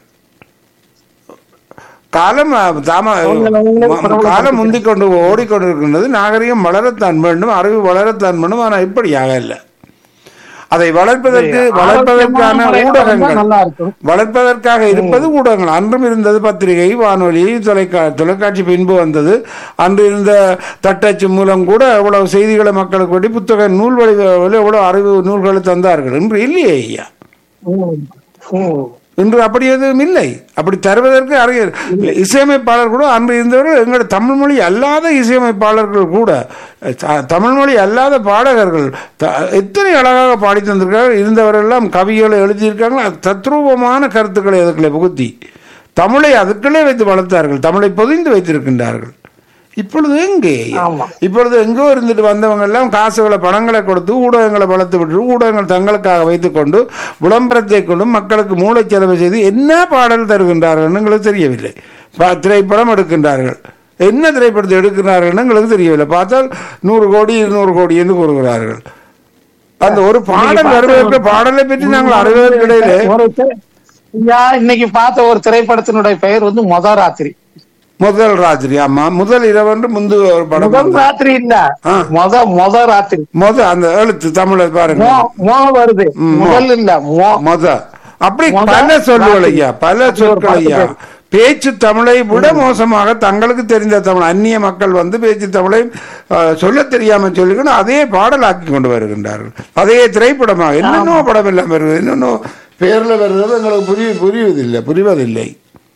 காலம் அஹ், தாம அவங்களை அவங்களே ம- பரவலாக காலம் முந்திக் கொண்டு ஓடிக்கொண்டிருக்கின்றது நாகரிகம் வளரத்தான் வேண்டும் அறிவு வளரத்தான் வேண்டும் ஆனால் இப்படியாக இல்லை அதை வளர்ப்பதற்கு வளர்ப்பதற்கான ஆரோக்கியமான முறையில ஊடகங்கள் வளர்ந்தா நல்லா இருக்கும். வளர்ப்பதற்காக இருப்பது ஊடகங்கள் அன்றும் இருந்தது பத்திரிகை வானொலி தொலைக்கா தொலைக்காட்சி பின்பு வந்தது அன்று இருந்த தட்டச்சு மூலம் கூட எவ்வளவு செய்திகளை மக்களுக்கு வேண்டி புத்தக நூல் வடிவில் எவ்வளவு அறிவு நூல்களை தந்தார்கள் இன்று இல்லையே ஐயா ம். ம். இன்று அப்படி எதுவும் இல்லை அப்படி தருவதற்கு அறிஞர் இசையமைப்பாளர் கூட அன்று இருந்தவர்கள் எங்களுடைய தமிழ் மொழி அல்லாத இசையமைப்பாளர்கள் கூட த- தமிழ் மொழி அல்லாத பாடகர்கள் த- எத்தனை அழகாக பாடி தந்திருக்கார்கள் இருந்தவரெல்லாம் கவிகளை எழுதியிருக்காங்க தத்ரூபமான கருத்துக்களை அதுக்குள்ளே புகுத்தி தமிழை அதுக்குள்ளே வைத்து வளர்த்தார்கள் தமிழை பொதிந்து வைத்திருக்கின்றார்கள் இப்பொழுது எங்கே ஆமா. இப்பொழுது எங்கோ இருந்துட்டு வந்தவங்க எல்லாம் காசுகளை பணங்களை கொடுத்து ஊடகங்களை வளர்த்து விட்டு ஊடகங்கள் தங்களுக்காக வைத்துக்கொண்டு விளம்பரத்தை கொண்டு மக்களுக்கு மூளைச்செலவு செய்து என்ன பாடல் தருகின்றார்கள் எங்களுக்கு தெரியவில்லை பா- திரைப்படம் எடுக்கின்றார்கள் என்ன திரைப்படத்தை எடுக்கிறார்கள் எங்களுக்கு தெரியவில்லை பார்த்தால் நூறு கோடி இருநூறு கோடி என்று கூறுகிறார்கள் அந்த ஒரு பாடல் வருவதற்கு பாடலை பற்றி நாங்கள் அறிவதற்கு இடையிலே ஒரு திரை- ஐயா இன்னைக்கு பார்த்த ஒரு திரைப்படத்தினுடைய பெயர் வந்து மொத ராத்திரி முதல் ராத்திரி ஆமா முதல் இரவன்று முந்து ஒரு படம் முதல் வந்தது. ராத்திரி இல்ல ஆ. மொத மொத ராத்திரி முத அந்த எழுத்து தமிழை பாருங்க மோ மோ வருது ம், மோ. முதல் இல்ல மோ முத அப்படி முத பல சொற்கள் ராத்திரி. ஐயா பல அப்படி ஒரு சொற்கள் ஐயா படத்துக்கு. பேச்சு தமிழை விட மோசமாக தங்களுக்கு தெரிந்த தமிழ் அந்நிய மக்கள் வந்து பேச்சு தமிழை அஹ், சொல்லத் தெரியாம சொல்லிக்கணும் அதே பாடலாக்கி கொண்டு வருகின்றார்கள் அதே திரைப்படமாக என்னென்னோ படம் எல்லாம் வருது என்னென்னோ பேர்ல வருது எங்களுக்கு புரிய புரிவதில்லை புரிவதில்லை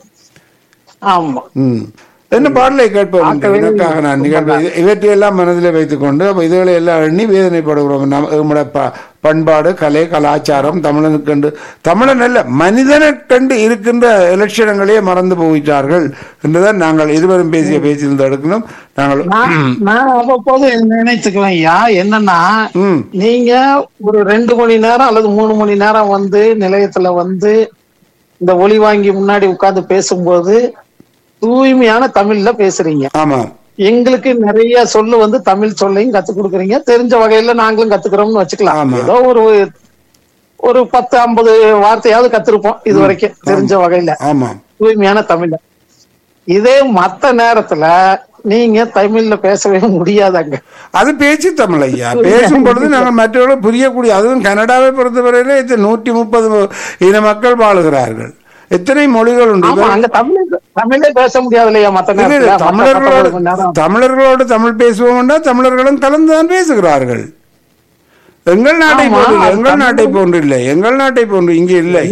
ஆமா ம். என்ன பாடலை கேட்போம் என்று ஆகவே இதற்காக நான் நிகழ்வு இது- இவற்றையெல்லாம் மனதில் வைத்துக் கொண்டு அப்ப இதுகளை எல்லாம் எண்ணி வேதனைப்படுகிறோம் நம்ம- நம்முடைய ப- பண்பாடு கலை கலாச்சாரம் தமிழனுக்கண்டு தமிழன் அல்ல மனிதனுக்கண்டு இருக்கின்ற இலட்சணங்களே மறந்து போயிட்டார்கள் என்றுதான் நாங்கள் இருவரும் பேசிய பேச்சிலிருந்து எடுக்கணும் நாங்கள் நான் நான் அவ்வப்போது நினைச்சுக்குவேன் ஐயா என்னன்னா ம் நீங்க ஒரு ரெண்டு மணி நேரம் அல்லது மூணு மணி நேரம் வந்து நிலையத்துல வந்து இந்த ஒளி வாங்கி முன்னாடி உட்கார்ந்து பேசும்போது தூய்மையான தமிழ்ல பேசுறீங்க ஆமாம் எங்களுக்கு நிறைய சொல்லு வந்து தமிழ் சொல்லையும் கத்து கொடுக்குறீங்க தெரிஞ்ச வகையில நாங்களும் கத்துக்கிறோம்னு வச்சுக்கலாம் ஆமா. ஏதோ ஒரு ஒரு பத்து ஐம்பது வார்த்தையாவது கத்திருப்போம் இது வரைக்கும் தெரிஞ்ச வகையில ஆமாம் தூய்மையான தமிழ்ல இதே மத்த நேரத்துல நீங்க தமிழ்ல பேசவே முடியாதாங்க அது பேச்சு தமிழ் ஐயா பேசும் பொழுது நாங்கள் மற்றவர்கள் புரியக்கூடிய அதுவும் கனடாவை பொறுத்தவரையில இது நூற்றி முப்பது இன மக்கள் வாழுகிறார்கள் எத்தனை மொழிகள் உண்டு ஆமா அங்க தமிழ் தமிழே பேச முடியாது இல்லையா மத்த இல்ல, இல்ல, நேரத்துல மத்த தமிழர்களோடு பத்தொன்பது மணி நேரம். தமிழர்களோடு தமிழ் பேசுவோம்னா தமிழர்களும் கலந்துதான் பேசுகிறார்கள் எங்கள் நாட்டை ஆமா, போன்று இல்லை, அது எங்கள் தமிழ் நாட்டை போன்று இல்லை எங்கள் நாட்டை போன்று இங்கே இல்லை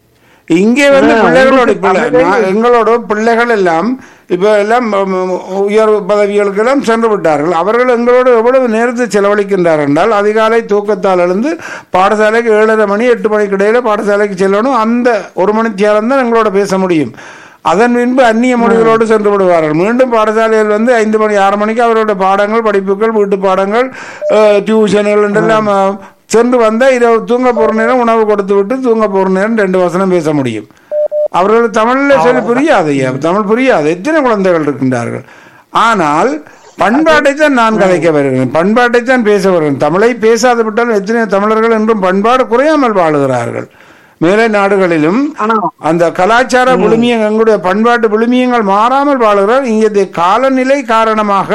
இங்கே வந்து ஆ, பிள்ளைகளோட உங்களுக்கு பிள்ளை தமிழே நான் எங்களோட பிள்ளைகள் எல்லாம் இப்ப எல்லாம் ம், ம், உயர் பதவிகளுக்கு எல்லாம் சென்று விட்டார்கள் அவர்கள் எங்களோடு எவ்வளவு நேரத்தை செலவழிக்கின்றார் என்றால் அதிகாலை தூக்கத்தால் எழுந்து பாடசாலைக்கு ஏழரை மணி எட்டு மணிக்கு இடையில பாடசாலைக்கு செல்லணும் அந்த ஒரு மணி நேரம் தான் எங்களோட பேச முடியும் அதன் பின்பு அந்நிய மொழிகளோடு சென்று விடுவார்கள் மீண்டும் பாடசாலையில் வந்து ஐந்து மணி ஆறு மணிக்கு அவரோட பாடங்கள் படிப்புகள் வீட்டு பாடங்கள் அஹ், டியூஷன்கள் என்றெல்லாம் அஹ், சென்று வந்தால் இரவு தூங்க போற நேரம் உணவு கொடுத்து விட்டு தூங்க போற நேரம் ரெண்டு வசனம் பேச முடியும் அவர்கள் தமிழ்ல சொல்லி புரியாது ஐயா தமிழ் புரியாது எத்தனை குழந்தைகள் இருக்கின்றார்கள் ஆனால் பண்பாட்டை தான் நான் கதைக்க வருகிறேன் பண்பாட்டை தான் பேச வருகிறேன் தமிழை பேசாது விட்டாலும் எத்தனை தமிழர்கள் என்றும் பண்பாடு குறையாமல் வாழுகிறார்கள் மேலை நாடுகளிலும் ஆனா அந்த கலாச்சார விழுமியம் எங்களுடைய பண்பாட்டு விழுமியங்கள் மாறாமல் வாழ்கிறார் இங்கே காலநிலை காரணமாக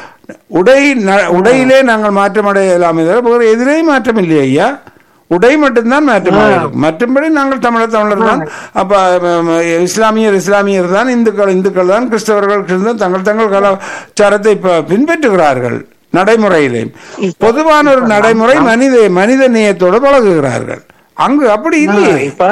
உடை ந- உடையிலே நாங்கள் மாற்றம் அடையலாமே தவிர வேறு எதிரே மாற்றம் இல்லை ஐயா உடை மட்டும்தான் மாற்றமாக இருக்கும் மற்றபடி நாங்கள் தமிழர் தமிழர் தான் அப்ப ம், இஸ்லாமியர் இஸ்லாமியர் தான் இந்துக்கள் இந்துக்கள் தான் கிறிஸ்தவர்கள் கிறிஸ்தவ தங்கள் தங்கள் கலாச்சாரத்தை ப- பின்பற்றுகிறார்கள் நடைமுறையிலே பொதுவான ஒரு நடைமுறை மனித மனித நேயத்தோடு பழகுகிறார்கள் அங்கு அப்படி இல்லையே இப்ப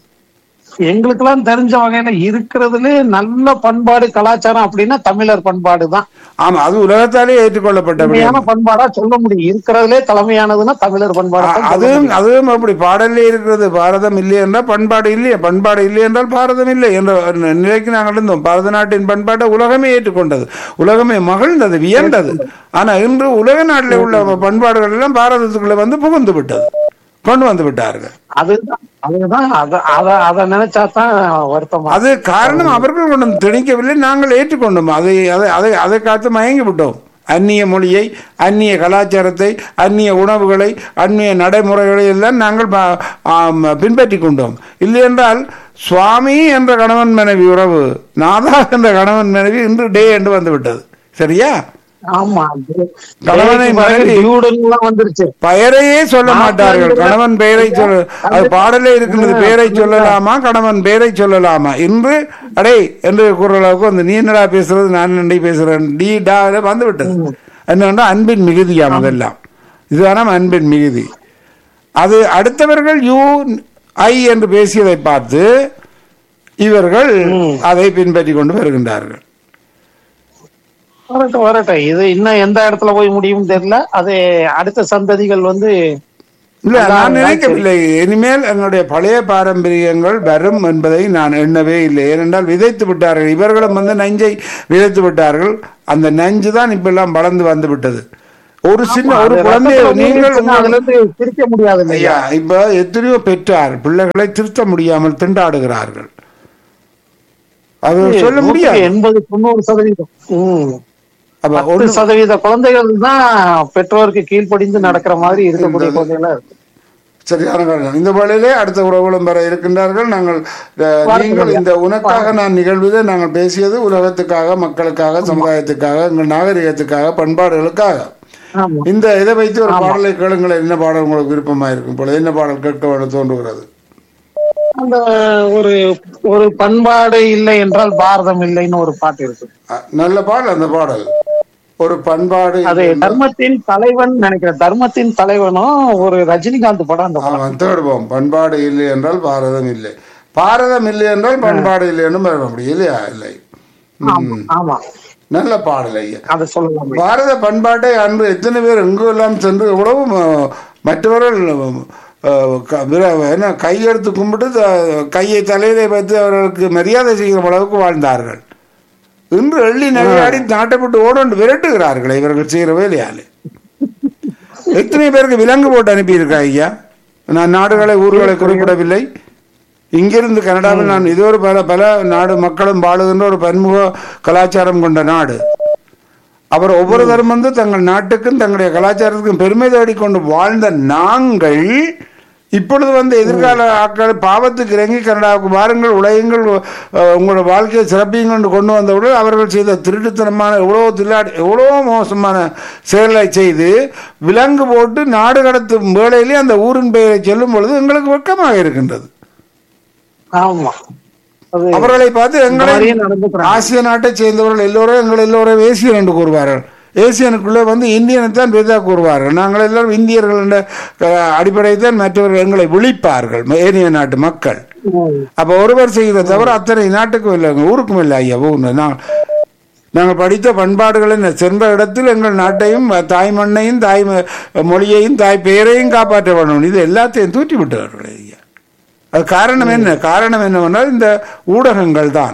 எங்களுக்கு எல்லாம் தெரிஞ்ச வகையில இருக்கிறதுலே நல்ல பண்பாடு கலாச்சாரம் அப்படின்னா தமிழர் பண்பாடு தான் ஆமா அது உலகத்தாலே ஏற்றுக்கொள்ளப்பட்ட தலைமையான விடயம். பண்பாடா சொல்ல முடியும் இருக்கிறதுலே தலைமையானதுன்னா தமிழர் பண்பாடு அ- அதுவும் அதுவும் அப்படி பாடல்ல இருக்கிறது பாரதம் இல்லை என்றால் பண்பாடு இல்லையே பண்பாடு இல்லை என்றால் பாரதம் இல்லை என்ற ந- நிலைக்கு நாங்கள் இருந்தோம் பாரத நாட்டின் பண்பாட்டை உலகமே ஏற்றுக்கொண்டது உலகமே மகிழ்ந்தது வியந்தது ஆனா இன்று உலக நாட்டில் உள்ள பண்பாடுகள் எல்லாம் பாரதத்துக்குள்ள வந்து புகுந்து விட்டது கொண்டு வந்து விட்டார்கள் அதுதான் அதுதான் அத அத அத நினைச்சா தான் வருத்தமா அது காரணம் அவர்கள் கொண்டு வந்து திணிக்கவில்லை நாங்கள் ஏற்றுக்கொண்டோம் அதை அதை அதை அதை காத்து மயங்கி விட்டோம் அந்நிய மொழியை அந்நிய கலாச்சாரத்தை அந்நிய உணவுகளை அந்நிய நடைமுறைகளை எல்லாம் நாங்கள் ப- ஆம், பின்பற்றி கொண்டோம் இல்லை என்றால் சுவாமி என்ற கணவன் மனைவி உறவு நாதா என்ற கணவன் மனைவி இன்று டே என்று வந்து விட்டது சரியா ஆமா கணவனை மனைவி டியூடுலாம் வந்துருச்சு பெயரையே சொல்ல நான் மாட்டார்கள் வந்து- கணவன் பெயரை சொல்ல அது பாடலே இருக்கின்றது பெயரை சொல்லலாமா கணவன் பெயரை சொல்லலாமா இன்று அடே என்று கூறுற அளவுக்கு வந்து நீ என்னடா பேசுறது நான் என்னடி பேசுறேன் டி டா வந்து விட்டது என்னன்னா அன்பின் மிகுதியாம் அதெல்லாம் இதுதான அன்பின் மிகுதி அது அடுத்தவர்கள் யூ ஐ என்று பேசியதை பார்த்து இவர்கள் அதை பின்பற்றி கொண்டு வருகின்றார்கள் வரட்டும் வரட்டும் இது இன்னும் எந்த இடத்துல போய் முடியும்னு தெரியல அது அடுத்த சந்ததிகள் வந்து இல்ல அதான் நான் அதான் நினைக்கவில்லை இனிமேல் எங்களுடைய பழைய பாரம்பரியங்கள் வரும் என்பதை நான் எண்ணவே இல்லை ஏனென்றால் விதைத்து விட்டார்கள் இவர்களும் வந்து நஞ்சை விதைத்து விட்டார்கள் அந்த நஞ்சு தான் இப்ப எல்லாம் வளர்ந்து வந்து விட்டது ஒரு சின்ன ஒரு அது குழந்தை ரத்தத்துல நீங்கள் ஊறிடுச்சுன்னா அதுல உங்கள்- இருந்து பிரிக்க முடியாது இல்லையா ஐயா இப்ப எத்தனையோ பெற்றார் பிள்ளைகளை திருத்த முடியாமல் திண்டாடுகிறார்கள் அது சொல்ல முடியாது எண்பது தொண்ணூறு சதவீதம் ம். அப்ப பத்து ஒண்ணு சதவீத குழந்தைகள் தான் பெற்றோருக்கு கீழ்ப்படிந்து நடக்கிற மாதிரி இருக்கக்கூடிய குழந்தைகளா இருக்கு சரியான காரணம் இந்த வேளையிலே அடுத்த உறவுகளும் வர இருக்கின்றார்கள் நாங்கள் அஹ், நீங்கள் இந்த உனக்காக நான் நிகழ்விலே நாங்கள் பேசியது உலகத்துக்காக மக்களுக்காக சமுதாயத்துக்காக எங்கள் நாகரிகத்துக்காக பண்பாடுகளுக்காக ஆமா இந்த இதை வைத்து ஒரு பாடலை கேளுங்கள் என்ன பாடல் உங்களுக்கு விருப்பமா இருக்கும் பொழுது என்ன பாடல் கேட்க வேண்டும் தோன்றுகிறது அந்த ஒரு ஒரு பண்பாடு இல்லை என்றால் பாரதம் இல்லைன்னு ஒரு பாட்டு இருக்கு அஹ், நல்ல பாடல் அந்த பாடல் ஒரு பண்பாடு அது தர்மத்தின் தலைவன் நினைக்கிறேன் தர்மத்தின் தலைவனும் ஒரு ரஜினிகாந்த் படம் அந்த படம் அவன் தேடுவோம் பண்பாடு இல்லை என்றால் பாரதம் இல்லை பாரதம் இல்லை என்றால் பண்பாடு இல்லை என்றும் வரும் அப்படி இல்லையா இல்லை ம். ஆமா நல்ல பாடல் ஐயா அதை சொல்லலாம் பாரத பண்பாட்டை அன்று எத்தனை பேர் எங்கெல்லாம் சென்று எவ்வளவு ம- மற்றவர்கள் அஹ், க- விர- என்ன கையெடுத்து கும்பிட்டு த- கையை தலையிலே வைத்து அவர்களுக்கு மரியாதை செய்கிற அளவுக்கு வாழ்ந்தார்கள் இன்று எள்ளி நகையாடி நாட்டை விட்டு ஓடொண்டு விரட்டுகிறார்கள் இவர்கள் செய்கிற வேலையாலே எத்தனை பேருக்கு விலங்கு போட்டு அனுப்பியிருக்கா ஐயா நான் நாடுகளை ஊர்களை குறிப்பிடவில்லை இங்கிருந்து கனடாவில் நான் இது ஒரு பல பல நாடு மக்களும் வாழுகின்ற ஒரு பன்முக கலாச்சாரம் கொண்ட நாடு அவர் ஒவ்வொருவரும் வந்து தங்கள் நாட்டுக்கும் தங்களுடைய கலாச்சாரத்துக்கும் பெருமை தேடிக்கொண்டு வாழ்ந்த நாங்கள் இப்பொழுது வந்து எதிர்கால ஆட்கள் பாவத்துக்கு இறங்கி கனடாவுக்கு வாருங்கள் உலகங்கள் அஹ், உங்களோட வாழ்க்கையை சிறப்பியுங்கள் என்று கொண்டு வந்தவுடன் அவர்கள் செய்த திருட்டுத்தனமான எவ்வளோ தில்லாடி எவ்வளோ மோசமான செயலை செய்து விலங்கு போட்டு நாடு கடத்தும் வேளையிலே அந்த ஊரின் பெயரை சொல்லும் பொழுது எங்களுக்கு வெட்கமாக இருக்கின்றது ஆமா அது அவர்களை பார்த்து எங்களை மாதிரியே நடந்துக்கிறாங்க. ஆசிய நாட்டை சேர்ந்தவர்கள் எல்லோரும் எங்கள் எல்லோரும் ஏசியன் என்று கூறுவார்கள் ஏசியனுக்குள்ளே வந்து இந்தியனை தான் பெரிதாக கூறுவார்கள் நாங்கள் எல்லாரும் இந்தியர்கள் என்ற அஹ், அடிப்படையில் தான் மற்றவர்கள் எங்களை விழிப்பார்கள் ஏனைய நாட்டு மக்கள் ம், அப்ப ஒருவர் செய்கிற தவிர அத்தனை நாட்டுக்கும் இல்லை எங்க ஊருக்கும் இல்லை ஐயா ஊர் நான் நாங்கள் படித்த பண்பாடுகளை ந- சென்ற இடத்தில் எங்கள் நாட்டையும் தாய் மண்ணையும் தாய் ம- மொழியையும் தாய் பெயரையும் காப்பாற்ற வேண்டும் இது எல்லாத்தையும் தூற்றி விட்டார்கள் ஐயா அது காரணம் என்ன காரணம் என்னவென்றால் இந்த ஊடகங்கள் தான்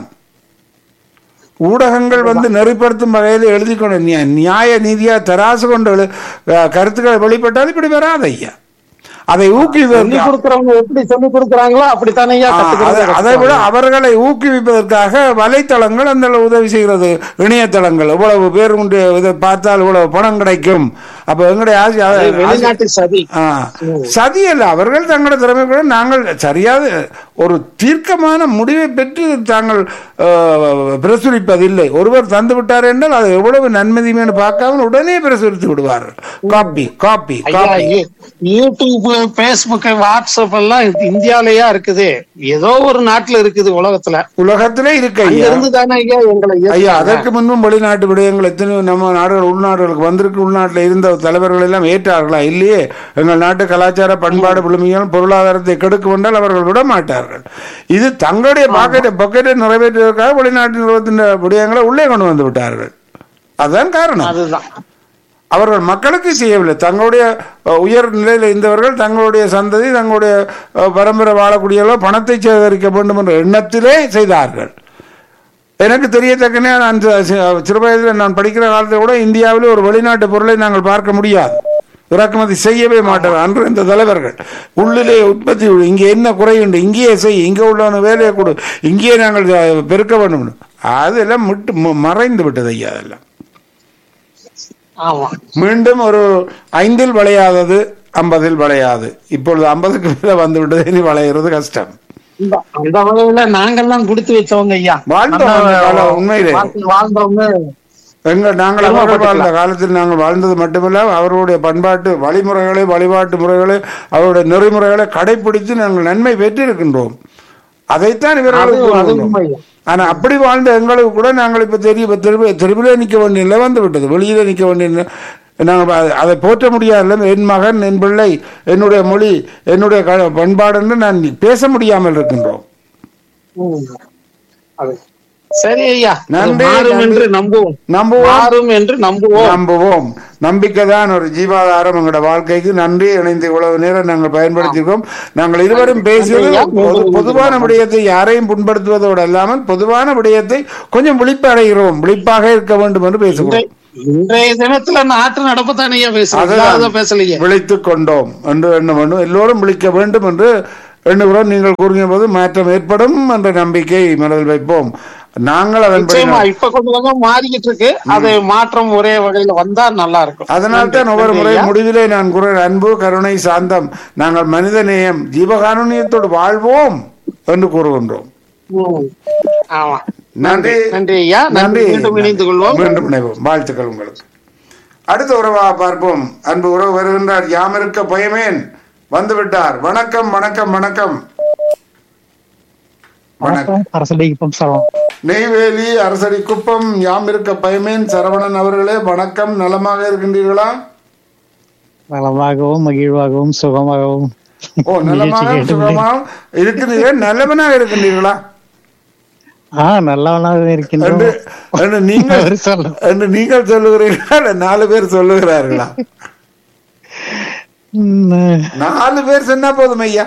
ஊடகங்கள் வந்து நெறிப்படுத்தும் வகையில் எழுதி கொண்டு நியா- நியாய நீதியா தராசு கொண்டு எழு- அஹ் கருத்துக்களை வெளிப்பட்டால் இப்படி வராது ஐயா அதை சொல்லி ஊக்குவிப்பதற்கு கொடுக்கறவங்க எப்படி சொல்லி கொடுக்கறாங்களோ அப்படித்தானே ஐயா ஆ, அதை- கத்துக்கிறது அதை விட அவர்களை ஊக்குவிப்பதற்காக வலைத்தளங்கள் அந்த உதவி செய்கிறது இணையதளங்கள் இவ்வளவு பேர் உண்டு இதை பார்த்தால் இவ்வளவு பணம் கிடைக்கும் அப்ப எங்களுடைய ஆசை அது ஆசை- வெளிநாட்டு சதி ஆ, சதி அல்ல அவர்கள் தங்களோட திறமை கூட நாங்கள் சரியாக ஒரு தீர்க்கமான முடிவை பெற்று தாங்கள் அஹ், பிரசுரிப்பதில்லை ஒருவர் தந்து விட்டார் என்றால் அது எவ்வளவு நன்மதிமைன்னு பார்க்காமல் உடனே பிரசுரித்து விடுவார்கள் காப்பி காப்பி ஐயா காப்பி யூ- யூடியூப் பேஸ்புக் வாட்ஸ்அப் எல்லாம் இது இந்தியாலயா இருக்குது ஏதோ ஒரு நாட்டுல இருக்குது உலகத்துல உலகத்திலே இருக்கு அங்க ஐயா இருந்து தானே ஐயா எங்களை ஐயா ஏத்துறாங்க. அதற்கு முன்பும் வெளிநாட்டு விடயங்கள் எத்தனை நம்ம நாடுகள் உள்நாடுகளுக்கு வந்திருக்கு உள்நாட்டில் இருந்த தலைவர்கள் எல்லாம் ஏற்றார்களா இல்லையே எங்கள் நாட்டு கலாச்சார பண்பாடு விழுமையால் பொருளாதாரத்தை கெடுக்கும் என்றால் அவர்கள் விட மாட்டார்கள் இது தங்களுடைய பாக்கெட்டை பாக்கெட்டை நிறைவேற்றுவதற்காக வெளிநாட்டு நிறுவனத்தின் விடயங்களை உள்ளே கொண்டு வந்து விட்டார்கள் அதுதான் காரணம் அதுதான் அவர்கள் மக்களுக்கு செய்யவில்லை தங்களுடைய அஹ், உயர் நிலையில் இருந்தவர்கள் தங்களுடைய சந்ததி தங்களுடைய அஹ், பரம்பரை வாழக்கூடியவர்கள் பணத்தை சேகரிக்க வேண்டும் என்ற எண்ணத்திலே செய்தார்கள் எனக்கு தெரியத்தக்கனே நான் சி- சி- சிறு வயதில் நான் படிக்கிற காலத்தில் கூட இந்தியாவில் ஒரு வெளிநாட்டு பொருளை நாங்கள் பார்க்க முடியாது இறக்குமதி செய்யவே மாட்டோம் அன்று இந்த தலைவர்கள் உள்ளிலே உற்பத்தி உண்டு. இங்கே என்ன குறையுண்டு இங்கேயே செய் இங்கே உள்ளவன வேலையை கொடு இங்கேயே நாங்கள் அஹ், பெருக்க வேண்டும் அதெல்லாம் விட்டு ம- மறைந்து விட்டது ஐயா அதெல்லாம் ஆமா மீண்டும் ஒரு ஐந்தில் விளையாதது ஐம்பதில் விளையாது இப்பொழுது ஐம்பதுக்கு மேல வந்து விட்டது இனி விளையிறது கஷ்டம் இந்த- அந்த வகையில நாங்கெல்லாம் கொடுத்து வச்சவங்க ஐயா வாழ்ந்தோம் அந்த காலம், உண்மையிலே. வாழ்க்கை வாழ்ந்தவங்க எங்க நாங்கள் அவர்கள் வாழ்ந்த காலத்தில் நாங்கள் வாழ்ந்தது மட்டுமல்ல அவர்களுடைய பண்பாட்டு வழிமுறைகளை வழிபாட்டு முறைகளை அவருடைய நெறிமுறைகளை கடைபிடித்து நாங்கள் நன்மை பெற்றிருக்கின்றோம் அதைத்தான் இவர்களுக்கு அது- அது கூறுகின்றோம். உண்மை. ஆனா அப்படி வாழ்ந்த எங்களுக்கு கூட நாங்கள் இப்ப தெரிய இப்ப திரும்ப திரும்பிலே நிக்க வேண்டிய நிலை வந்து விட்டது வெளியில நிக்க வேண்டிய நிலை. நாங்கள் அ- அதை போற்ற முடியாது என் மகன் என் பிள்ளை என்னுடைய மொழி என்னுடைய க- பண்பாடு என்று நான் பேச முடியாமல் இருக்கின்றோம் ம். அது சரி ஐயா அது நன்றி, மாறும் நன்றி. என்று நம்புவோம் நம்புவோம் மாறும் என்று நம்புவோம் நம்புவோம் நம்பிக்கை தான் ஒரு ஜீவாதாரம் எங்களோட வாழ்க்கைக்கு நன்றி இணைந்து இவ்வளவு நேரம் நாங்கள் பயன்படுத்தியிருக்கோம் நாங்கள் இருவரும் பேசியது பொது- பொதுவான விடயத்தை யாரையும் புண்படுத்துவதோடு அல்லாமல் பொதுவான விடயத்தை கொஞ்சம் விழிப்பு அடைகிறோம் விழிப்பாக இருக்க வேண்டும் என்று பேசுகிறோம் இன்றைய- இன்றைய தினத்துல நாட்டு நடப்பத்தானே ஐயா பேசுறோம் அதுதான் இல்லாத பேசலையே விழித்துக் கொண்டோம் என்று எண்ண வேண்டும் எல்லோரும் விழிக்க வேண்டும் என்று எண்ணுகிறோம் நீங்கள் கூறிய போது மாற்றம் ஏற்படும் என்ற நம்பிக்கை மனதில் வைப்போம் நாங்கள் அதன்படி நிச்சயமா இப்ப கொஞ்சம் கொஞ்சம் மாறிக்கிட்டு இருக்கு அது மாற்றம் ஒரே வகையில வந்தா நல்லா இருக்கும் அதனால் தான் நன்றி, ஒவ்வொரு நன்றி முறை ஐயா. முடிவிலே நான் கூற அன்பு கருணை சாந்தம் நாங்கள் மனித நேயம் ஜீவகாருண்யத்தோடு வாழ்வோம் என்று கூறுகின்றோம் ம். ஆமா நன்றி நன்றி ஐயா நன்றி மீண்டும் இணைந்து கொள்வோம் மீண்டும் இணைவோம் வாழ்த்துக்கள் உங்களுக்கு அடுத்த உறவா பார்ப்போம் அன்பு உறவு வருகின்றார் யாமிருக்க பயமேன் வந்து விட்டார் வணக்கம் வணக்கம் வணக்கம் வணக்கம் அரசடிக்கும் சரம் நெய்வேலி அரசடி குப்பம் யாமிருக்க பயமேன் சரவணன் அவர்களே வணக்கம் நலமாக இருக்கின்றீர்களா நலமாகவும் மகிழ்வாகவும் சுகமாகவும் ஓ நலமாக நிகழ்ச்சி சுகமாக இருக்கிறீர்கள் நல்லவனாக இருக்கின்றீர்களா ஆ நல்லவனாக இருக்கின்றோம் என்று என்று நீங்கள் அவர் சொல்ல என்று நீங்கள் சொல்லுகிறீர்களா இல்ல நாலு பேர் சொல்லுகிறார்களா உம், நாலு பேர் சொன்னா போதும் ஐயா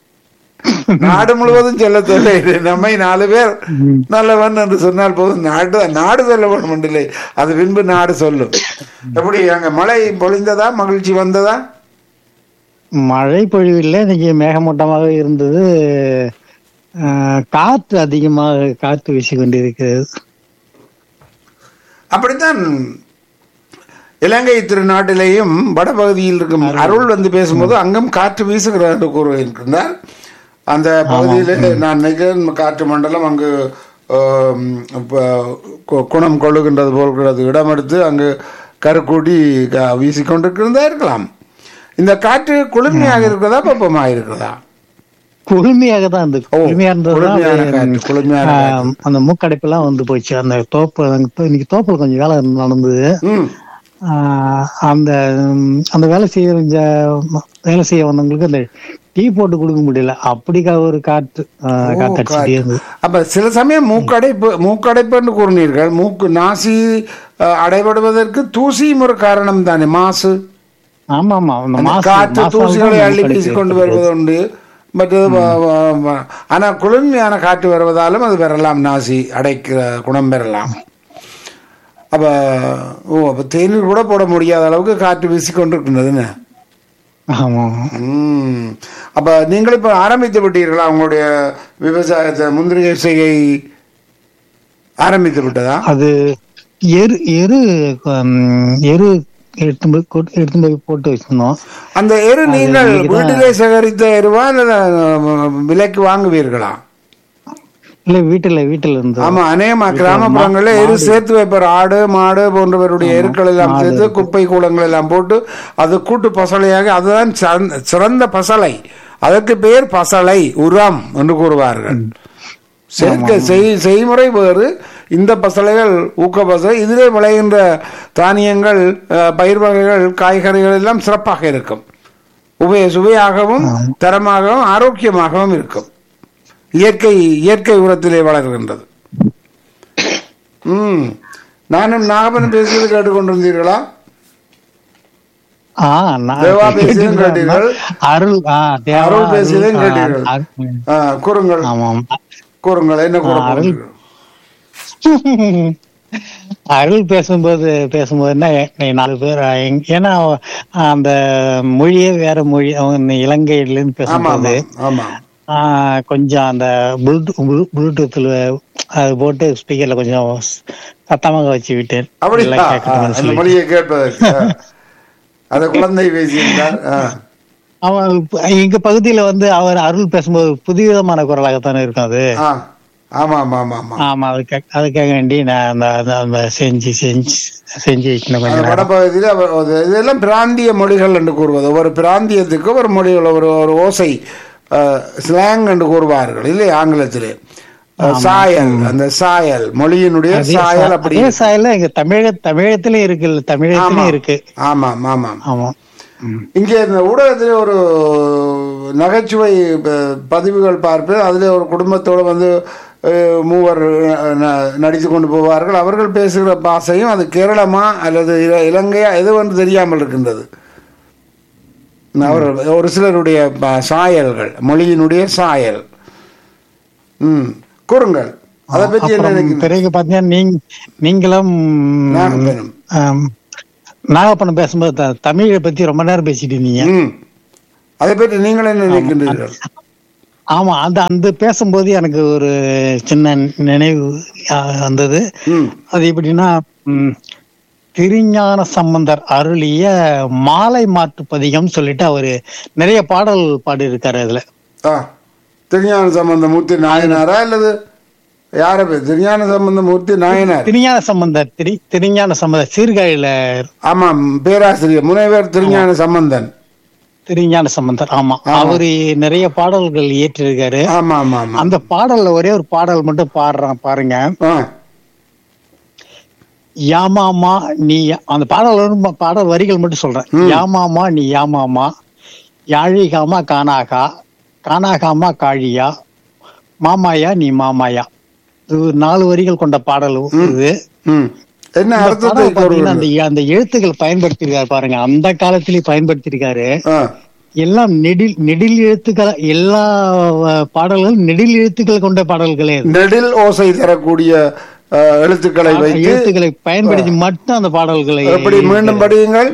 நாடு முழுவதும் சொல்ல சொல்ல நம்மை நாலு பேர் நல்லவன் என்று சொன்னால் போதும் நாடு நாடு சொல்ல வேண்டும் இல்லை அது பின்பு நாடு சொல்லும் எப்படி அங்க மழை பொழிந்ததா மகிழ்ச்சி வந்ததா மழை பொழிவில்லை இன்னைக்கு மேகமூட்டமாக இருந்தது ஆ, காற்று அதிகமாக காற்று வீசி கொண்டிருக்கிறது அப்படித்தான் இலங்கை திருநாட்டிலேயும் வடபகுதியில் இருக்கும் அருள் வந்து பேசும்போது அங்கும் காற்று வீசுகிறார் என்று கூறுகின்றார் அந்த பகுதியிலே நான் நினைக்கிறேன் காற்று மண்டலம் அங்கு ஆம், இப்ப கு- குணம் கொள்ளுகின்றது போல்கிறது இடம் எடுத்து அங்கு கருக்கூடி க- வீசிக்கொண்டிருக்கிறதா இருக்கலாம் இந்த காற்று குளிர்மையாக இருக்கிறதா வெப்பமாக இருக்கிறதா குளுமையாக தான் இருந்தது ஓ, குளுமையா இருந்தது குளுமையான காற்று, குளுமையான காற்று. அந்த மூக்கடைப்பு எல்லாம் வந்து போச்சு அந்த தோப்பு அங்க தோ- இன்னைக்கு தோப்புல கொஞ்சம் வேலை நடந்தது ம் ஆஹ் அந்த ம், அந்த வேலை செய்ய வேலை செய்ய வந்தவங்களுக்கு அந்த டீ போட்டு கொடுக்க முடியல அப்படி கா- ஒரு காற்று ஆஹ், ஓ, காத்தடிச்சுட்டே காற்று. இருந்தது அப்ப சில சமயம் மூக்கடைப்பு மூக்கடைப்பு என்று கூறினீர்கள் மூக்கு நாசி அஹ், அடைபடுவதற்கு தூசியும் ஒரு காரணம் தானே மாசு ஆமா ஆமா அந்த அந்த மாசு காற்று மாசால தூசிகளை தான் அள்ளி மூக்கடைப்பு வீசிக்கொண்டு ஏற்படுது. வருவது உண்டு மற்றது வ- வ- வ- ஆனா குளிர்மையான காற்று வருவதாலும் அது பெறலாம் நாசி அடைக்கிற குணம் பெறலாம் அப்ப ஓ அப்ப தேநீர் கூட போட முடியாத அளவுக்கு காற்று வீசிக்கொண்டு இருக்கின்றதுன்னு ஆமா ம். அப்ப நீங்கள் இப்ப ஆரம்பித்து விட்டீர்களா உங்களுடைய விவசாயத்தை முந்திரி செய்கை ஆரம்பித்து விட்டதா அது எரு எரு ஹம், எரு எடுத்து போய் கொட்டு- எடுத்து போய் போட்டு வச்சிருந்தோம் அந்த எரு நீங்கள் இன்னைக்குதான் வீட்டிலே சேகரித்த எருவா அல்லது அஹ், விலைக்கு வாங்குவீர்களா இல்ல வீட்டுல வீட்டுல இருந்து ஆமா அநேகமா கிராமப்புறங்களில் எரு சேர்த்து வைப்பார் ஆடு மாடு போன்றவருடைய எருக்கள் எல்லாம் சேர்த்து குப்பை கூலங்கள் எல்லாம் போட்டு அது கூட்டு பசலையாக அதுதான் சிறந்த- சிறந்த பசலை அதற்கு பெயர் பசலை உரம் என்று கூறுவார்கள் சேர்க்க செய்- செய்முறை வேறு இந்த பசலைகள் ஊக்க பசலை இதிலே விளைகின்ற தானியங்கள் அஹ், பயிர் வகைகள் காய்கறிகள் எல்லாம் சிறப்பாக இருக்கும் உபய சுவையாகவும் தரமாகவும் ஆரோக்கியமாகவும் இருக்கும் இயற்கை இயற்கை உரத்திலே வளர்கின்றது ம் நானும் நாகப்பன் பேசியது கேட்டுக்கொண்டிருந்தீர்களா ஆ, நான் தேவா பேசியதும் கேட்டீர்கள். அருள் ஆ, தேவா, அருள் பேசியதையும் அருள், கேட்டீர்கள். ஆ, அருள். ஆ, கூறுங்கள் ஆமாம் கூறுங்கள் என்ன கூற ஆ, அருள். போகிறீர்கள்? அருள் பேசும்போது பேசும்போது என்ன நீ நாலு பேர் எங்க- ஏன்னா அந்த மொழியே வேற மொழி அவங்க இலங்கையில இருந்து ஆமா ஆமா பேசும்போது ஆமா ஆ, கொஞ்சம் அந்த ப்ளூடூத் ப்ளூடூத்ல அது போட்டு ஸ்பீக்கர்ல கொஞ்சம் சத்தமாக வச்சு விட்டேன் அப்படி எல்லாம் ஆ, ஆ, கேட்கணும்னு அந்த சொல்லி. மொழியை கேட்பதற்கு ஆ. அந்த குழந்தை பேசியிருந்தார் ஆ. அவன் இப்ப எங்க பகுதியில வந்து அவர் அருள் பேசும்போது புதுவிதமான குரலாகத்தானே இருக்கும் அது ஆ. ஆமா ஆமா ஆமா ஆமா ஆமா அதுக்காக அதுக்காக வேண்டி நான் அந்த அந்த- அந்த செஞ்சு செஞ்சு செஞ்சு வைக்கணும் கொஞ்ச அந்த நேரம் வடபகுதியில் அவர் ஒரு- இதெல்லாம் பிராந்திய மொழிகள் என்று கூறுவது ஒரு பிராந்தியத்துக்கு ஒரு மொழிகள் ஒரு ஒரு ஓசை ஸ்லாங் என்று கூறுவார்கள் இல்லை ஆங்கிலத்திலே அஹ், சாயல் அந்த சாயல் மொழியினுடைய அதே சாயல் சா- அப்படி அதே சாயல்ல எங்க தமிழக தமிழகத்திலயும் இருக்கு தமிழகத்திலயும் இருக்கு ஆமாம் ஆமாம் ஆமா இங்கே இந்த ஊடகத்தில் ஒரு நகைச்சுவை ப- பதிவுகள் பார்ப்பேன் அதில் ஒரு குடும்பத்தோடு வந்து அஹ், மூவர் அஹ், ந- நடித்து கொண்டு போவார்கள் அவர்கள் பேசுகிற பாஷையும் அது கேரளமா அல்லது இல- இலங்கையா எதுவென்று தெரியாமல் இருக்கின்றது அவர் ஒரு சிலருடைய ப- சாயல்கள் மொழியினுடைய சாயல் ம் கூறுங்கள் அதை பற்றி என்ன அப்புறம் நினைக்கிறீங்க? பிறகு பாத்தீங்கன்னா நீங்க நீங்களும் நாகப்பட்டினம். ஆம், நாகப்பட்டினம் பேசும்போது த- தமிழை பத்தி ரொம்ப நேரம் பேசிட்டு இருந்தீங்க ம் அதை பற்றி நீங்கள் என்ன நினைக்கின்றீர்கள் ஆமா அந்த அந்த பேசும்போது எனக்கு ஒரு சின்ன நினைவு ஆ, வந்தது ம் அது எப்படின்னா ம், திருஞான சம்பந்தர் அருளிய மாலை மாற்று பதிகம் சொல்லிட்டு அவரு நிறைய பாடல் பாடி இருக்காரு அதுல ஆ திருஞான சம்பந்த மூர்த்தி நாயனாரா அல்லது யார பேர் திருஞான சம்பந்த மூர்த்தி நாயனார் திருஞான சம்பந்தர் திரு திருஞான சம்பந்தர் சீர்காழியில ஆமாம் பேராசிரியர் முனைவர் திருஞான சம்பந்தன் திருஞான சம்பந்தர் ஆமா அவரு நிறைய பாடல்கள் இயற்றிருக்காரு ஆமா ஆமா ஆமா அந்த பாடல்ல ஒரே ஒரு பாடல் மட்டும் பாடுறான் பாருங்க ஆ யாமாமா நீ அந்த பாடல் வந்து பாடல் வரிகள் மட்டும் சொல்றேன் யாமாமா நீ யாமாமா யாழிகாமா கானாகா கானாகாமா காழியா மாமாயா நீ மாமாயா இது ஒரு நாலு வரிகள் கொண்ட பாடல் இது ம் என்ன இந்த அர்த்தத்தை பாடல் பாத்தீங்கன்னா அந்த கூறுகிறது? அந்த எழுத்துக்கள் பயன்படுத்திருக்காரு பாருங்க அந்த காலத்திலேயே பயன்படுத்தியிருக்காரு ஆ எல்லாம் நெடில் நெடில் எழுத்துக்கள் எல்லா அஹ், பாடல்களும் நெடில் எழுத்துக்கள் கொண்ட பாடல்களே அது. நெடில் ஓசை தரக்கூடிய ஆ, எழுத்துக்களை வைத்து எழுத்துக்களை பயன்படுத்தி மட்டும் அந்த பாடல்களை எப்படி மீண்டும் படியுங்கள்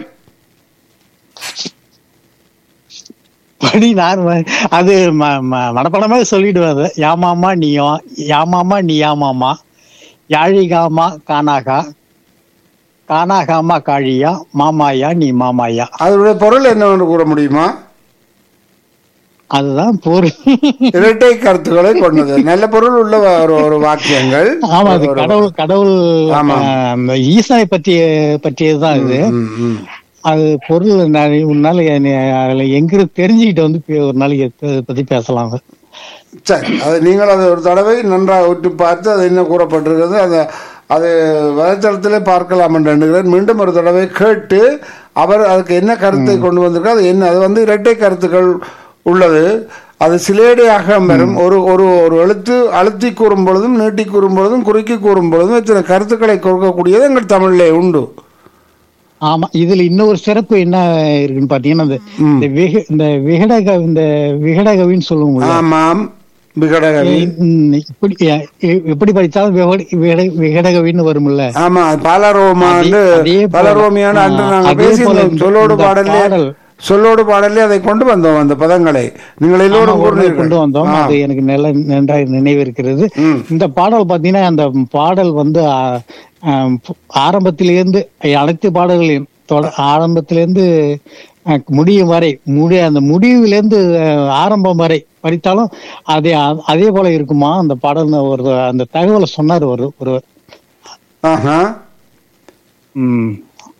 படி நான் வ- அது ம- ம- மனப்படமாக சொல்லிடுவேன் அது யாமாமா நீயோ யாமாமா நீ யாமாமா யாழிகாமா கானாகா கானாகாமா காழியா மாமாயா நீ மாமாயா அதனுடைய பொருள் என்னவென்று கூற முடியுமா அதுதான் பொருள் இரட்டை கருத்துக்களை கொண்டது நல்ல பொருள் உள்ள ஒரு ஒரு வாக்கியங்கள் ஆமா அது ஒரு- கடவுள் கடவுள் ஆமா. அஹ், அந்த ஈசனை பற்றிய பற்றியதுதான் இது ம், ம். அது பொருள் நான் ஒரு நாள் அதுல எங்க தெரிஞ்சுக்கிட்டு வந்து பே- ஒரு நாளைக்கு இதை பத்தி பேசலாம் சரி அது நீங்கள் அதை ஒரு தடவை நன்றாக உற்று பார்த்து அது என்ன கூறப்பட்டிருக்கிறது அதை அது வலைத்தளத்திலே பார்க்கலாம் என்று எண்ணுகிறேன் மீண்டும் ஒரு தடவை கேட்டு அவர் அதுக்கு என்ன கருத்தை கொண்டு வந்திருக்கார் அது என்ன அது வந்து இரட்டை கருத்துக்கள் உள்ளது அது சிலேடையாக வரும் ஒரு ஒரு ஒரு எழுத்து அழுத்தி கூறும் பொழுதும் நீட்டி கூறும் பொழுதும் குறுக்கி கூறும் பொழுதும் இத்தனை கருத்துக்களை கொடுக்கக்கூடியது எங்கள் தமிழிலே உண்டு ஆமா இதுல இன்னொரு சிறப்பு என்ன இருக்குன்னு பாத்தீங்கன்னா இந்த இந்த விக- இந்த விகடக இந்த விகடகவின்னு சொல்லுவோம்ல ஆமாம் விகடகவி ம், இப்படி எ- எப்படி படிச்சாலும் விகட- விகட- விகடகவின்னு வரும்ல ஆமா பலரோமான்னு அதே போல- பலரோமியான அன்று ஆ, நாங்கள் அதே போல பேசியிருந்தோம் இந்த- சொல்லோடு இந்த பாடலே பாடல். சொல்லோடு பாடலே அதை கொண்டு வந்தோம் அந்த பதங்களை நீங்கள் ஆமா, எல்லோரும் ஒரு நாள் கூறினீர்கள். கொண்டு வந்தோம் ஆ. அது எனக்கு நல்ல நன்றாக நினைவு இருக்கிறது ம். இந்த பாடல் பாத்தீங்கன்னா அந்த பாடல் வந்து ஆ, ஆம், ஆரம்பத்திலிருந்து அனைத்து பாடல்களையும் தொட- ஆரம்பத்திலிருந்து அ, முடியும் வரை முடி அந்த முடிவிலிருந்து அ, ஆரம்பம் வரை படித்தாலும் அதே அதே போல இருக்குமா அந்த பாடல் ஒரு அந்த தகவலை சொன்னார் ஒரு ஒரு ஆஹா. ம்,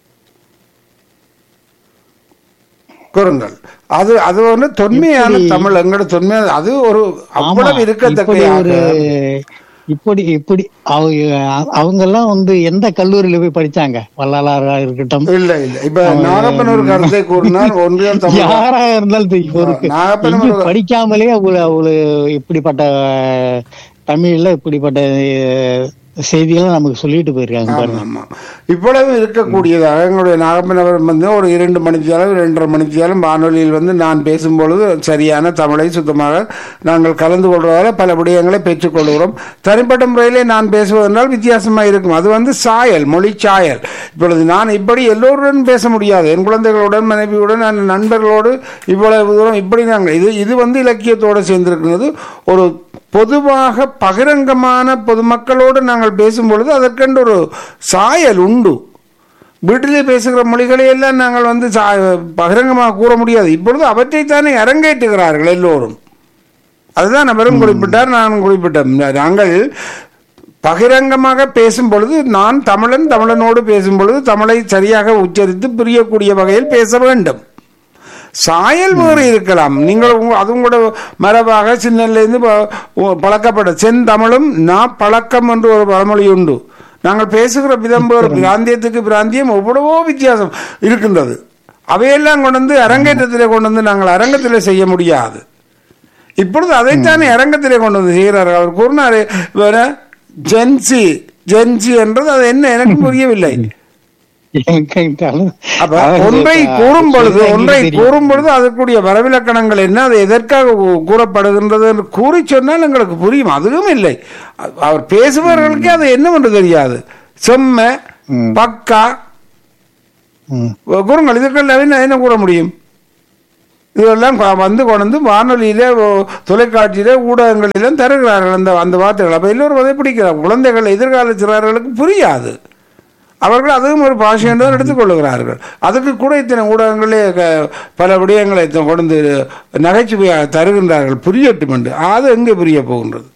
கூறுங்கள் அது அது வந்து தொன்மையான எப்படி- தமிழ் எங்கட தொன்மையான அது ஒரு ஆமா, அவ்வளவு இப்படி இருக்கத்தக்கையாக ஒரு இப்படி இப்படி அவங்க அவங்க எல்லாம் வந்து எந்த கல்லூரியில போய் படிச்சாங்க வள்ளலாரா இருக்கட்டும் இல்ல இல்ல இப்ப நாகப்பன் ஒரு கருத்தை கூறினார் ஒன்றியம் தமிழ் யாரா இருந்தாலும் சரி, ஒரு நாகப்பன் எங்கேயும் ஒரு- படிக்காமலே அவ்வளவு அவ்வளவு இப்படிப்பட்ட அஹ், தமிழ்ல இப்படிப்பட்ட அஹ், செய்திகளை நமக்கு சொல்லிட்டு போயிருக்காங்க பாருங்க ஆமா. இவ்வளவு இருக்கக்கூடியதாக எங்களுடைய நாகப்பன் அவர் வந்து ஒரு இரண்டு மணித்தியாலும் இரண்டரை மணித்தியாலும் வானொலியில் வந்து நான் பேசும்பொழுது சரியான தமிழை சுத்தமாக நாங்கள் கலந்து கொள்வதால பல விடயங்களை பெற்றுக்கொள்கிறோம் தனிப்பட்ட முறையிலே நான் பேசுவதென்றால் வித்தியாசமாக இருக்கும் அது வந்து சாயல் மொழி சாயல் இப்பொழுது நான் இப்படி எல்லோருடன் பேச முடியாது என் குழந்தைகளுடன் மனைவியுடன் என் நண்பர்களோடு இவ்வளவு தூரம் இப்படி நாங்கள் இது இது வந்து இலக்கியத்தோடு சேர்ந்திருக்கிறது ஒரு பொதுவாக பகிரங்கமான பொதுமக்களோடு நாங்கள் பேசும்பொழுது அதற்கென்று ஒரு சாயல் உண்டு வீட்டிலே பேசுகிற மொழிகளை எல்லாம் நாங்கள் வந்து சா- பகிரங்கமாக கூற முடியாது இப்பொழுது அவற்றைத்தானே அரங்கேற்றுகிறார்கள் எல்லோரும் அதுதான் அவரும் குறிப்பிட்டார் நான் குறிப்பிட்டேன் நாங்கள் பகிரங்கமாக பேசும் பொழுது நான் தமிழன் தமிழனோடு பேசும் பொழுது தமிழை சரியாக உச்சரித்து புரியக்கூடிய வகையில் பேச வேண்டும் சாயல் வேறு இருக்கலாம் நீங்கள் உங்க- அது உங்களோட மரபாக சின்னலேருந்து பழக்கப்பட்ட செந்தமிழும் நான் பழக்கம் என்று ஒரு பழமொழி உண்டு நாங்கள் பேசுகிற விதம் வேறு பிராந்தியத்துக்கு பிராந்தியம் எவ்வளவோ வித்தியாசம் இருக்கின்றது அவையெல்லாம் கொண்டு வந்து அரங்கேற்றத்திலே கொண்டு வந்து நாங்கள் அரங்கத்திலே செய்ய முடியாது இப்பொழுது அதைத்தானே அரங்கத்திலே கொண்டு வந்து செய்கிறார்கள் அவர் கூறினாரு வேற ஜென்சி ஜென்சி என்றது அது என்ன எனக்கு புரியவில்லை அப்ப ஒன்றை கூறும் பொழுது ஒன்றை கூறும் பொழுது அதற்குரிய வரவிலக்கணங்கள் என்ன அது எதற்காக கூ- கூறப்படுகின்றது என்று கூறி சொன்னால் எங்களுக்கு புரியும் அதுவும் இல்லை அ- அவர் பேசுபவர்களுக்கே அது என்னவென்று தெரியாது செம்ம பக்கா ம். கூறுங்கள் இதற்கெல்லாம் என்ன என்ன கூற முடியும் இதெல்லாம் கொ- வந்து கொண்டு வானொலியிலே ஓ- தொலைக்காட்சியிலே ஊடகங்களிலும் தருகிறார்கள் அந்த அந்த வார்த்தைகள் அப்போ எல்லோரும் அதை பிடிக்கிறார் குழந்தைகள் எதிர்கால சிறார்களுக்கு புரியாது அவர்கள் அதுவும் ஒரு பாஷை என்று தான் எடுத்துக்கொள்கிறார்கள் அதுக்கு கூட இத்தனை ஊடகங்களே க- பல விடயங்களை த- கொண்டு நகைச்சுவையாக தருகின்றார்கள் புரியட்டும் என்று அது எங்கே புரிய போகின்றது